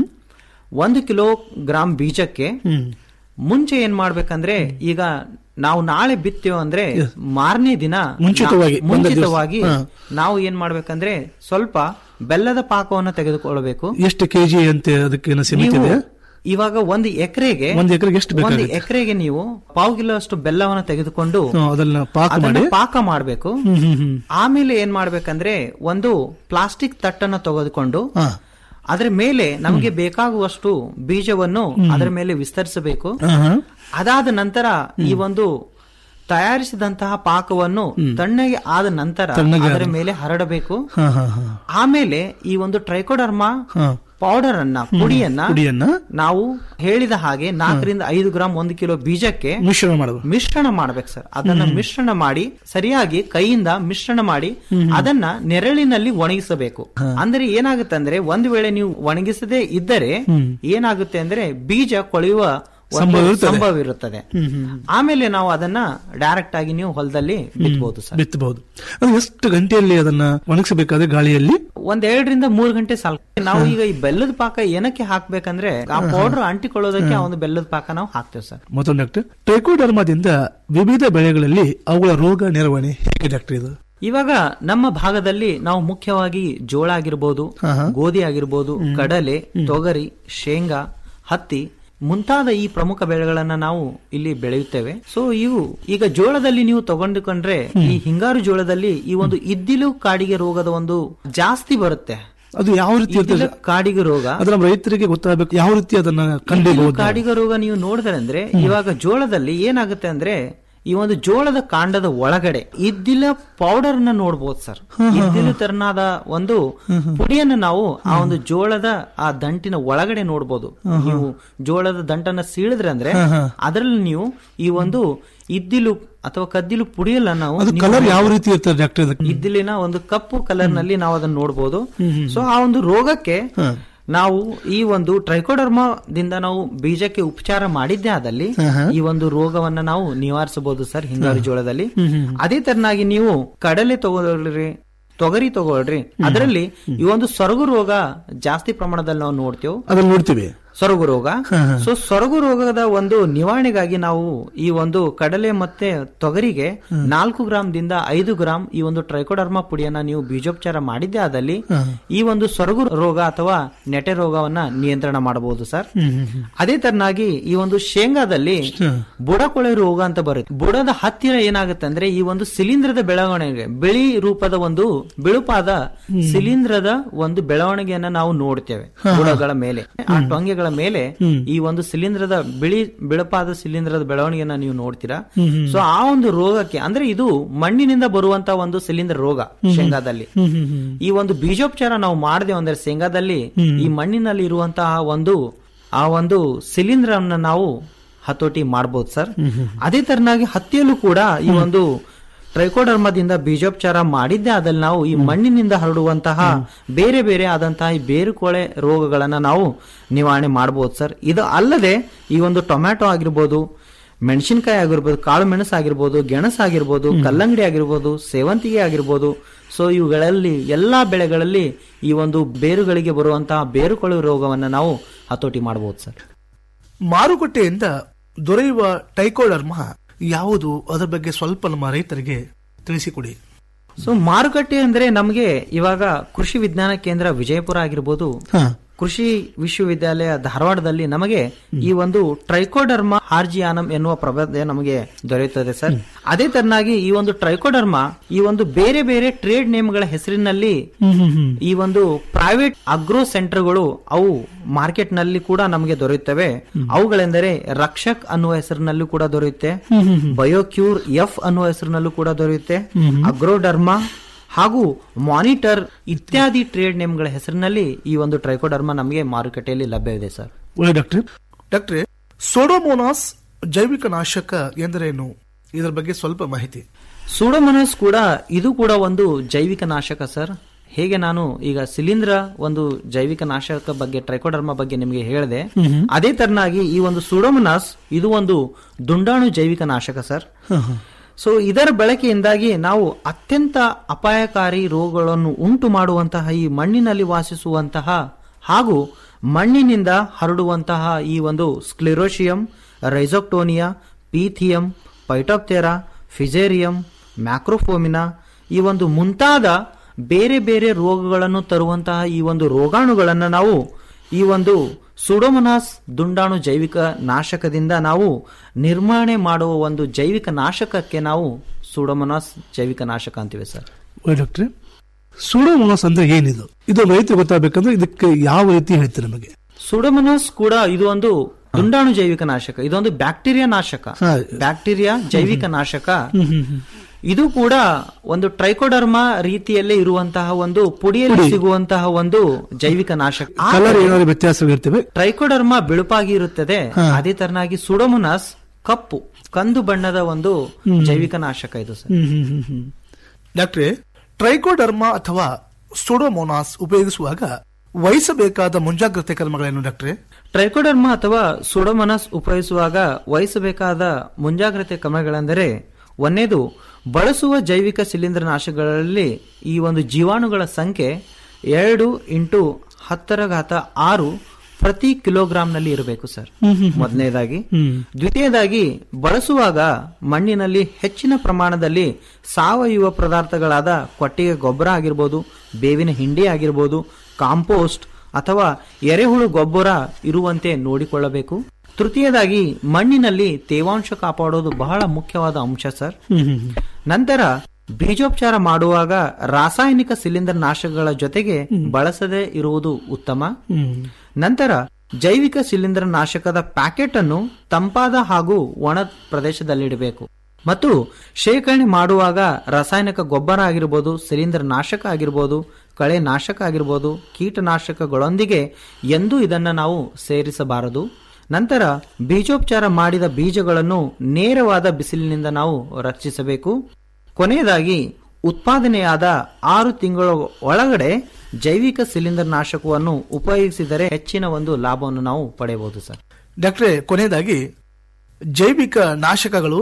ಒಂದು ಕಿಲೋ ಗ್ರಾಮ್ ಬೀಜಕ್ಕೆ ಮುಂಚೆ ಏನ್ ಮಾಡ್ಬೇಕಂದ್ರೆ ಈಗ ನಾವು ನಾಳೆ ಬಿತ್ತೇವೆ ಅಂದ್ರೆ ಮಾರನೇ ದಿನ ಮುಂಚಿತವಾಗಿ, ನಾ- ಒಂದು ದಿವಸ. ಮುಂಚಿತವಾಗಿ ಹಾ. ನಾವು ಏನ್ ಮಾಡ್ಬೇಕಂದ್ರೆ ಸ್ವಲ್ಪ ಬೆಲ್ಲದ ಪಾಕವನ್ನು ತೆಗೆದುಕೊಳ್ಳಬೇಕು ಎಷ್ಟು ಕೆಜಿ ಅಂತ ಅದಕ್ಕೆ ಏನೋ ಸೀಮಿತ ನೀವು ಇದೆ ಇವಾಗ ಒಂದು ಎಕರೆಗೆ ಒಂದು ಎಕರೆಗೆ ಎಷ್ಟು ಒಂದು ಬೇಕಾಗುತ್ತೆ? ಎಕರೆಗೆ ನೀವು ಪಾವು ಕಿಲೋ ಅಷ್ಟು ಬೆಲ್ಲವನ್ನು ತೆಗೆದುಕೊಂಡು ಹ್ಮ್, ಅದನ್ನ ಪಾಕ ಅದನ್ನ ಮಾಡಿ ಪಾಕ ಮಾಡಬೇಕು ಹ್ಮ್ ಹ್ಮ್ ಹ್ಮ್ ಆಮೇಲೆ ಏನ್ ಮಾಡ್ಬೇಕಂದ್ರೆ ಒಂದು ಪ್ಲಾಸ್ಟಿಕ್ ತಟ್ಟನ್ನ ತೆಗೆದುಕೊಂಡು ಹಾ. ಅದರ ಮೇಲೆ ನಮಗೆ ಬೇಕಾಗುವಷ್ಟು ಬೀಜವನ್ನು ಅದರ ಮೇಲೆ ವಿಸ್ತರಿಸಬೇಕು ಹಾ, ಹಾ. ಅದಾದ ನಂತರ ಈ ಒಂದು ತಯಾರಿಸಿದಂತಹ ಪಾಕವನ್ನು ತಣ್ಣಗೆ ಆದ ನಂತರ ತಣ್ಣಗೆ ಅದರ ಆದ- ಮೇಲೆ ಹರಡಬೇಕು ಹಾ ಹಾ ಹಾ ಆಮೇಲೆ ಈ ಒಂದು ಟ್ರೈಕೋಡರ್ಮಾ ಹಾ ಪೌಡರ್ ಅನ್ನ ಪುಡಿಯನ್ನ ಪುಡಿಯನ್ನ ನಾವು ಹೇಳಿದ ಹಾಗೆ ನಾಲ್ಕರಿಂದ ಐದು ಗ್ರಾಮ್ ಒಂದು ಕಿಲೋ ಬೀಜಕ್ಕೆ ಮಿಶ್ರಣ ಮಾಡಬೇಕು ಮಿಶ್ರಣ ಮಾಡ್ಬೇಕು ಸರ್ ಅದನ್ನ ಮಿಶ್ರಣ ಮಾಡಿ ಸರಿಯಾಗಿ ಕೈಯಿಂದ ಮಿಶ್ರಣ ಮಾಡಿ ಅದನ್ನ ನೆರಳಿನಲ್ಲಿ ಒಣಗಿಸಬೇಕು ಅಂದ್ರೆ ಏನಾಗುತ್ತೆ ಅಂದ್ರೆ ಒಂದು ವೇಳೆ ನೀವು ಒಣಗಿಸದೇ ಇದ್ದರೆ ಏನಾಗುತ್ತೆ ಅಂದ್ರೆ ಬೀಜ ಕೊಳೆಯುವ ಒಂದು ಸಂಭವ ಇರುತ್ತದೆ. ಸಂಭವ ಇರುತ್ತದೆ ಆಮೇಲೆ ನಾವು ಅದನ್ನ ಡೈರೆಕ್ಟ್ ಆಗಿ ನೀವು ಹೊಲದಲ್ಲಿ ಬಿತ್ತಬಹುದು ಸರ್ ಬಿತ್ತಬಹುದು ಅದು ಎಷ್ಟು ಗಂಟೆಯಲ್ಲಿ ಅದನ್ನ ಒಣಗಿಸಬೇಕಾದ್ರೆ ಗಾಳಿಯಲ್ಲಿ ಒಂದ್ ಎರಡರಿಂದ ಮೂರು ಗಂಟೆ ಸಾಲ ನಾವು ಈಗ ಈ ಬೆಲ್ಲದ ಪಾಕ ಏನಕ್ಕೆ ಹಾಕ್ಬೇಕಂದ್ರೆ ಆ ಪೌಡರ್ ಅಂಟಿಕೊಳ್ಳೋದಕ್ಕೆ ಆ ಒಂದು ಬೆಲ್ಲದ ಪಾಕ ನಾವು ಹಾಕ್ತೇವೆ ಸರ್ ಮತ್ತೊಂದು ಡಾಕ್ಟರ್ ಟ್ರೈಕೋಡರ್ಮಾದಿಂದ ವಿವಿಧ ಬೆಳೆಗಳಲ್ಲಿ ಅವುಗಳ ರೋಗ ನಿರ್ವಹಣೆ ಹೇಗೆ ಡಾಕ್ಟರ್ ಇದು ಇವಾಗ ನಮ್ಮ ಭಾಗದಲ್ಲಿ ನಾವು ಮುಖ್ಯವಾಗಿ ಜೋಳ ಆಗಿರ್ಬೋದು ಗೋಧಿ ಆಗಿರ್ಬೋದು ಕಡಲೆ ತೊಗರಿ ಶೇಂಗಾ ಹತ್ತಿ ಮುಂತಾದ ಈ ಪ್ರಮುಖ ಬೆಳೆಗಳನ್ನ ನಾವು ಇಲ್ಲಿ ಬೆಳೆಯುತ್ತೇವೆ ಸೊ ಇವು ಈಗ ಜೋಳದಲ್ಲಿ ನೀವು ತಗೊಂಡುಕೊಂಡ್ರೆ ಈ ಹಿಂಗಾರು ಜೋಳದಲ್ಲಿ ಈ ಒಂದು ಇದ್ದಿಲು ಕಾಡಿಗೆ ರೋಗದ ಒಂದು ಜಾಸ್ತಿ ಬರುತ್ತೆ ಅದು ಯಾವ ರೀತಿ ಇರ್ತದೆ ಇದ್ದಿಲು ಕಾಡಿಗೆ ರೋಗ ಅದು ನಮ್ಮ ರೈತರಿಗೆ ಗೊತ್ತಾಗಬೇಕು ಯಾವ ರೀತಿ ಅದನ್ನ ಇದ್ದಿಲು ಕಂಡಿಬಹುದು ಕಾಡಿಗ ರೋಗ ನೀವು ನೋಡಿದ್ರೆ ಅಂದ್ರೆ ಇವಾಗ ಜೋಳದಲ್ಲಿ ಏನಾಗುತ್ತೆ ಅಂದ್ರೆ ಈ ಒಂದು ಜೋಳದ ಕಾಂಡದ ಒಳಗಡೆ ಇದ್ದಿಲ ಪೌಡರ್ ನ ನೋಡ್ಬೋದು ಸರ್ ಇದ್ದಿಲು ತರನಾದ ಒಂದು ಪುಡಿಯನ್ನು ನಾವು ಆ ಒಂದು ಜೋಳದ ಆ ದಂಟಿನ ಒಳಗಡೆ ನೋಡ್ಬೋದು ನೀವು ಜೋಳದ ದಂಟನ್ನ ಸೀಳಿದ್ರೆ ಅಂದ್ರೆ ಅದರಲ್ಲಿ ನೀವು ಈ ಒಂದು ಇದ್ದಿಲು ಅಥವಾ ಕದ್ದಿಲು ಪುಡಿಯಲ್ಲ ನಾವು ಅದು ನೀವು ಕಲರ್ ಯಾವ ರೀತಿ ಇರ್ತದೆ ಡಾಕ್ಟರ್ ಇದಕ್ಕೆ ಇದ್ದಿಲಿನ ಒಂದು ಕಪ್ಪು ಕಲರ್ ನಲ್ಲಿ ನಾವು ಅದನ್ನ ನೋಡಬಹುದು ಸೊ ಆ ಒಂದು ರೋಗಕ್ಕೆ ನಾವು ಈ ಒಂದು ಟ್ರೈಕೋಡರ್ಮಾದಿಂದ ನಾವು ಬೀಜಕ್ಕೆ ಉಪಚಾರ ಮಾಡಿದ್ದೇ ಆದಲ್ಲಿ ಈ ಒಂದು ರೋಗವನ್ನ ನಾವು ನಿವಾರಿಸಬಹುದು ಸರ್ ಹಿಂಗಾರು ಜೋಳದಲ್ಲಿ ಅದೇ ತರನಾಗಿ ನೀವು ಕಡಲೆ ತಗೊಳ್ರಿ ತೊಗರಿ ತಗೊಳ್ರಿ ಅದರಲ್ಲಿ ಈ ಒಂದು ಸೊರಗು ರೋಗ ಜಾಸ್ತಿ ಪ್ರಮಾಣದಲ್ಲಿ ನಾವು ನೋಡ್ತೇವೆ ಅದನ್ನ ನೋಡ್ತೀವಿ ಸೊರಗು ರೋಗ ಸೊ ಸೊರಗು ರೋಗದ ಒಂದು ನಿವಾರಣೆಗಾಗಿ ನಾವು ಈ ಒಂದು ಕಡಲೆ ಮತ್ತೆ ತೊಗರಿಗೆ ನಾಲ್ಕು ಗ್ರಾಮ್ ದಿಂದ ಐದು ಗ್ರಾಮ್ ಈ ಒಂದು ಟ್ರೈಕೋಡರ್ಮಾ ಪುಡಿಯನ್ನ ನೀವು ಬೀಜೋಪಚಾರ ಮಾಡಿದ್ದೇ ಆದಲ್ಲಿ ಈ ಒಂದು ಸೊರಗು ರೋಗ ಅಥವಾ ನೆಟೆ ರೋಗವನ್ನ ನಿಯಂತ್ರಣ ಮಾಡಬಹುದು ಸರ್ ಅದೇ ತರನಾಗಿ ಈ ಒಂದು ಶೇಂಗಾದಲ್ಲಿ ಬುಡಕೊಳೆ ರೋಗ ಅಂತ ಬರುತ್ತೆ ಬುಡದ ಹತ್ತಿರ ಏನಾಗುತ್ತೆ ಅಂದ್ರೆ ಈ ಒಂದು ಶಿಲೀಂಧ್ರದ ಬೆಳವಣಿಗೆ ಬಿಳಿ ರೂಪದ ಒಂದು ಬಿಳುಪಾದ ಶಿಲೀಂಧ್ರದ ಒಂದು ಬೆಳವಣಿಗೆಯನ್ನ ನಾವು ನೋಡ್ತೇವೆ ಬುಡಗಳ ಮೇಲೆ ಆ ಟೊಂಗೆಗಳ ಮೇಲೆ ಈ ಒಂದು ಶಿಲೀಂಧ್ರದ ಬಿಳಿ ಬಿಳುಪಾದ ಶಿಲೀಂಧ್ರದ ಬೆಳವಣಿಗೆಯನ್ನ ನೀವು ನೋಡ್ತೀರಾ ಸೊ ಆ ಒಂದು ರೋಗಕ್ಕೆ ಅಂದ್ರೆ ಇದು ಮಣ್ಣಿನಿಂದ ಬರುವಂತ ಒಂದು ಶಿಲೀಂಧ್ರ ರೋಗ ಶೇಂಗಾದಲ್ಲಿ ಈ ಒಂದು ಬೀಜೋಪಚಾರ ನಾವು ಮಾಡಿದೆವು ಅಂದ್ರೆ ಶೇಂಗಾದಲ್ಲಿ ಈ ಮಣ್ಣಿನಲ್ಲಿ ಇರುವಂತಹ ಒಂದು ಆ ಒಂದು ಶಿಲೀಂಧ್ರನ್ನ ನಾವು ಹತೋಟಿ ಮಾಡಬಹುದು ಸರ್ ಅದೇ ತರನಾಗಿ ಹತ್ತಿಯಲ್ಲೂ ಕೂಡ ಈ ಒಂದು ಟ್ರೈಕೋಡರ್ಮದಿಂದ ಬೀಜೋಪಚಾರ ಮಾಡಿದ್ದೇ ಆದಲ್ಲಿ ನಾವು ಈ ಮಣ್ಣಿನಿಂದ ಹರಡುವಂತಹ ಬೇರೆ ಬೇರೆ ಆದಂತಹ ಈ ಬೇರುಕೊಳೆ ರೋಗಗಳನ್ನ ನಾವು ನಿವಾರಣೆ ಮಾಡಬಹುದು ಸರ್ ಇದು ಅಲ್ಲದೆ ಈ ಒಂದು ಟೊಮ್ಯಾಟೊ ಆಗಿರ್ಬೋದು ಮೆಣಸಿನಕಾಯಿ ಆಗಿರ್ಬೋದು ಕಾಳು ಮೆಣಸು ಆಗಿರ್ಬೋದು ಗೆಣಸು ಆಗಿರ್ಬೋದು ಕಲ್ಲಂಗಡಿ ಆಗಿರ್ಬೋದು ಸೇವಂತಿಗೆ ಆಗಿರ್ಬೋದು ಸೊ ಇವುಗಳಲ್ಲಿ ಎಲ್ಲಾ ಬೆಳೆಗಳಲ್ಲಿ ಈ ಒಂದು ಬೇರುಗಳಿಗೆ ಬರುವಂತಹ ಬೇರುಕೊಳೆ ರೋಗವನ್ನ ನಾವು ಹತೋಟಿ ಮಾಡಬಹುದು ಸರ್ ಮಾರುಕಟ್ಟೆಯಿಂದ ದೊರೆಯುವ ಟೈಕೋಡರ್ಮ ಯಾವುದು ಅದರ ಬಗ್ಗೆ ಸ್ವಲ್ಪ ನಮ್ಮ ರೈತರಿಗೆ ತಿಳಿಸಿಕೊಡಿ ಸೊ ಮಾರುಕಟ್ಟೆ ಅಂದ್ರೆ ನಮಗೆ ಇವಾಗ ಕೃಷಿ ವಿಜ್ಞಾನ ಕೇಂದ್ರ ವಿಜಯಪುರ ಆಗಿರ್ಬೋದು ಕೃಷಿ ವಿಶ್ವವಿದ್ಯಾಲಯ ಧಾರವಾಡದಲ್ಲಿ ನಮಗೆ ಈ ಒಂದು ಟ್ರೈಕೋಡರ್ಮಾ ಹಾರ್ಜಿಯಾನಂ ಎನ್ನುವ ಪ್ರಬಂಧ ನಮಗೆ ದೊರೆಯುತ್ತದೆ ಸರ್ ಅದೇ ತರನಾಗಿ ಈ ಒಂದು ಟ್ರೈಕೋಡರ್ಮಾ ಈ ಒಂದು ಬೇರೆ ಬೇರೆ ಟ್ರೇಡ್ ನೇಮ್ಗಳ ಹೆಸರಿನಲ್ಲಿ ಈ ಒಂದು ಪ್ರೈವೇಟ್ ಅಗ್ರೋ ಸೆಂಟರ್ಗಳು ಅವು ಮಾರ್ಕೆಟ್ ನಲ್ಲಿ ಕೂಡ ನಮಗೆ ದೊರೆಯುತ್ತವೆ ಅವುಗಳೆಂದರೆ ರಕ್ಷಕ್ ಅನ್ನುವ ಹೆಸರಿನಲ್ಲೂ ಕೂಡ ದೊರೆಯುತ್ತೆ ಬಯೋಕ್ಯೂರ್ ಎಫ್ ಅನ್ನುವ ಹೆಸರಿನಲ್ಲೂ ಕೂಡ ದೊರೆಯುತ್ತೆ ಅಗ್ರೋಡರ್ಮಾ ಹಾಗೂ ಮಾನಿಟರ್ ಇತ್ಯಾದಿ ಟ್ರೇಡ್ ನೇಮ್ಗಳ ಹೆಸರಿನಲ್ಲಿ ಈ ಒಂದು ಟ್ರೈಕೋಡರ್ಮಾ ನಮಗೆ ಮಾರುಕಟ್ಟೆಯಲ್ಲಿ ಲಭ್ಯವಿದೆ ಸರ್ ಒಳ್ಳೆ ಡಾಕ್ಟ್ರೆ ಡಾಕ್ಟ್ರೆ ಸೋಡೋಮೋನಾಸ್ ಜೈವಿಕ ನಾಶಕ ಎಂದರೇನು ಇದರ ಬಗ್ಗೆ ಸ್ವಲ್ಪ ಮಾಹಿತಿ ಸೂಡೋಮೋನಾಸ್ ಕೂಡ ಇದು ಕೂಡ ಒಂದು ಜೈವಿಕ ನಾಶಕ ಸರ್ ಹೇಗೆ ನಾನು ಈಗ ಶಿಲೀಂಧ್ರ ಒಂದು ಜೈವಿಕ ನಾಶಕ ಬಗ್ಗೆ ಟ್ರೈಕೋಡರ್ಮಾ ಬಗ್ಗೆ ನಿಮಗೆ ಹೇಳಿದೆ ಅದೇ ತರನಾಗಿ ಈ ಒಂದು ಸೂಡೋಮೋನಾಸ್ ಇದು ಒಂದು ದುಂಡಾಣು ಜೈವಿಕ ನಾಶಕ ಸರ್ ಸೊ ಇದರ ಬಳಕೆಯಿಂದಾಗಿ ನಾವು ಅತ್ಯಂತ ಅಪಾಯಕಾರಿ ರೋಗಗಳನ್ನು ಉಂಟು ಮಾಡುವಂತಹ ಈ ಮಣ್ಣಿನಲ್ಲಿ ವಾಸಿಸುವಂತಹ ಹಾಗೂ ಮಣ್ಣಿನಿಂದ ಹರಡುವಂತಹ ಈ ಒಂದು ಸ್ಕ್ಲಿರೋಶಿಯಂ ರೈಸೋಕ್ಟೋನಿಯಾ ಪೀಥಿಯಂ ಪೈಟೋಪ್ತೆರಾ ಫಿಜೇರಿಯಂ ಮ್ಯಾಕ್ರೋಫೋಮಿನಾ ಈ ಒಂದು ಮುಂತಾದ ಬೇರೆ ಬೇರೆ ರೋಗಗಳನ್ನು ತರುವಂತಹ ಈ ಒಂದು ರೋಗಾಣುಗಳನ್ನು ನಾವು ಈ ಒಂದು ಸುಡೋಮನಾಸ್ ದುಂಡಾಣು ಜೈವಿಕ ನಾಶಕದಿಂದ ನಾವು ನಿರ್ವಹಣೆ ಮಾಡುವ ಒಂದು ಜೈವಿಕ ನಾಶಕಕ್ಕೆ ನಾವು ಸುಡೋಮನಾಸ್ ಜೈವಿಕ ನಾಶಕ ಅಂತೀವಿ ಸರ್ ಒಳ್ಳೆ ಡಾಕ್ಟ್ರೆ ಸೂಡೋಮೋನಾಸ್ ಅಂದ್ರೆ ಏನಿದು ಇದು ರೈತರಿಗೆ ಗೊತ್ತಾಗಬೇಕಂದ್ರೆ ಇದಕ್ಕೆ ಯಾವ ರೀತಿ ಹೇಳ್ತೀರಿ ನಮಗೆ ಸುಡೋಮನಾಸ್ ಕೂಡ ಇದು ಒಂದು ದುಂಡಾಣು ಜೈವಿಕ ನಾಶಕ ಇದೊಂದು ಬ್ಯಾಕ್ಟೀರಿಯಾ ನಾಶಕ ಹಾ. ಬ್ಯಾಕ್ಟೀರಿಯಾ ಜೈವಿಕ ನಾಶಕ ಹ್ಮ್, ಹ್ಮ್, ಹ್ಮ್. ಇದು ಕೂಡ ಒಂದು ಟ್ರೈಕೋಡರ್ಮ ರೀತಿಯಲ್ಲೇ ಇರುವಂತಹ ಒಂದು ಪುಡಿಯಲ್ಲಿ ಸಿಗುವಂತಹ ಒಂದು ಜೈವಿಕ ನಾಶಕ ಆ ಕಲರ್ ಏನಾದ್ರು ವ್ಯತ್ಯಾಸವಿರ್ತವೆ ಟ್ರೈಕೋಡರ್ಮ ಬಿಳುಪಾಗಿ ಇರುತ್ತದೆ ಹಾ. ಅದೇ ತರನಾಗಿ ಸುಡೋಮೊನಾಸ್ ಕಪ್ಪು ಕಂದು ಬಣ್ಣದ ಒಂದು ಜೈವಿಕ ನಾಶಕ ಇದು ಸರ್ ಹ್ಮ್, ಹ್ಮ್, ಹ್ಮ್, ಹ್ಮ್. ಡಾಕ್ಟ್ರೆ ಟ್ರೈಕೋಡರ್ಮ ಅಥವಾ ಸುಡೋಮೋನಾಸ್ ಉಪಯೋಗಿಸುವಾಗ ವಹಿಸಬೇಕಾದ ಮುಂಜಾಗ್ರತೆ ಕ್ರಮಗಳೇನು ಡಾಕ್ಟ್ರೆ ಟ್ರೈಕೋಡರ್ಮ ಅಥವಾ ಸುಡೋಮೊನಾಸ್ ಉಪಯೋಗಿಸುವಾಗ ವಹಿಸಬೇಕಾದ ಮುಂಜಾಗ್ರತೆ ಕ್ರಮಗಳೆಂದರೆ ಒಂದನೇದು ಬಳಸುವ ಜೈವಿಕ ಶಿಲೀಂಧ್ರ ನಾಶಗಳಲ್ಲಿ ಈ ಒಂದು ಜೀವಾಣುಗಳ ಸಂಖ್ಯೆ ಎರಡು ಇಂಟು ಹತ್ತರ ಘಾತ ಆರು ಪ್ರತಿ ಕಿಲೋಗ್ರಾಂನಲ್ಲಿ ಇರಬೇಕು ಸರ್ ಮೊದಲನೇದಾಗಿ ದ್ವಿತೀಯದಾಗಿ ಬಳಸುವಾಗ ಮಣ್ಣಿನಲ್ಲಿ ಹೆಚ್ಚಿನ ಪ್ರಮಾಣದಲ್ಲಿ ಸಾವಯವ ಪದಾರ್ಥಗಳಾದ ಕೊಟ್ಟಿಗೆ ಗೊಬ್ಬರ ಆಗಿರ್ಬೋದು ಬೇವಿನ ಹಿಂಡಿ ಆಗಿರ್ಬೋದು ಕಾಂಪೋಸ್ಟ್ ಅಥವಾ ಎರೆಹುಳು ಗೊಬ್ಬರ ಇರುವಂತೆ ನೋಡಿಕೊಳ್ಳಬೇಕು ತೃತೀಯದಾಗಿ ಮಣ್ಣಿನಲ್ಲಿ ತೇವಾಂಶ ಕಾಪಾಡೋದು ಬಹಳ ಮುಖ್ಯವಾದ ಅಂಶ ಸರ್ ನಂತರ ಬೀಜೋಪಚಾರ ಮಾಡುವಾಗ ರಾಸಾಯನಿಕ ಶಿಲೀಂಧ್ರ ನಾಶಕಗಳ ಜೊತೆಗೆ ಬಳಸದೇ ಇರುವುದು ಉತ್ತಮ ನಂತರ ಜೈವಿಕ ಶಿಲೀಂಧ್ರ ನಾಶಕದ ಪ್ಯಾಕೆಟ್ ಅನ್ನು ತಂಪಾದ ಹಾಗೂ ಒಣ ಪ್ರದೇಶದಲ್ಲಿಡಬೇಕು ಮತ್ತು ಶೇಖರಣೆ ಮಾಡುವಾಗ ರಾಸಾಯನಿಕ ಗೊಬ್ಬರ ಆಗಿರ್ಬೋದು ಶಿಲೀಂಧ್ರ ನಾಶಕ ಆಗಿರ್ಬೋದು ಕಳೆ ನಾಶಕ ಆಗಿರ್ಬೋದು ಕೀಟನಾಶಕಗಳೊಂದಿಗೆ ಎಂದೂ ಇದನ್ನು ನಾವು ಸೇರಿಸಬಾರದು ನಂತರ ಬೀಜೋಪಚಾರ ಮಾಡಿದ ಬೀಜಗಳನ್ನು ನೇರವಾದ ಬಿಸಿಲಿನಿಂದ ನಾವು ರಕ್ಷಿಸಬೇಕು ಕೊನೆಯದಾಗಿ ಉತ್ಪಾದನೆಯಾದ ಆರು ತಿಂಗಳ ಒಳಗಡೆ ಜೈವಿಕ ಶಿಲೀಂಧ್ರ ನಾಶಕವನ್ನು ಉಪಯೋಗಿಸಿದರೆ ಹೆಚ್ಚಿನ ಒಂದು ಲಾಭವನ್ನು ನಾವು ಪಡೆಯಬಹುದು ಸರ್ ಡಾಕ್ಟ್ರೆ ಕೊನೆಯದಾಗಿ ಜೈವಿಕ ನಾಶಕಗಳು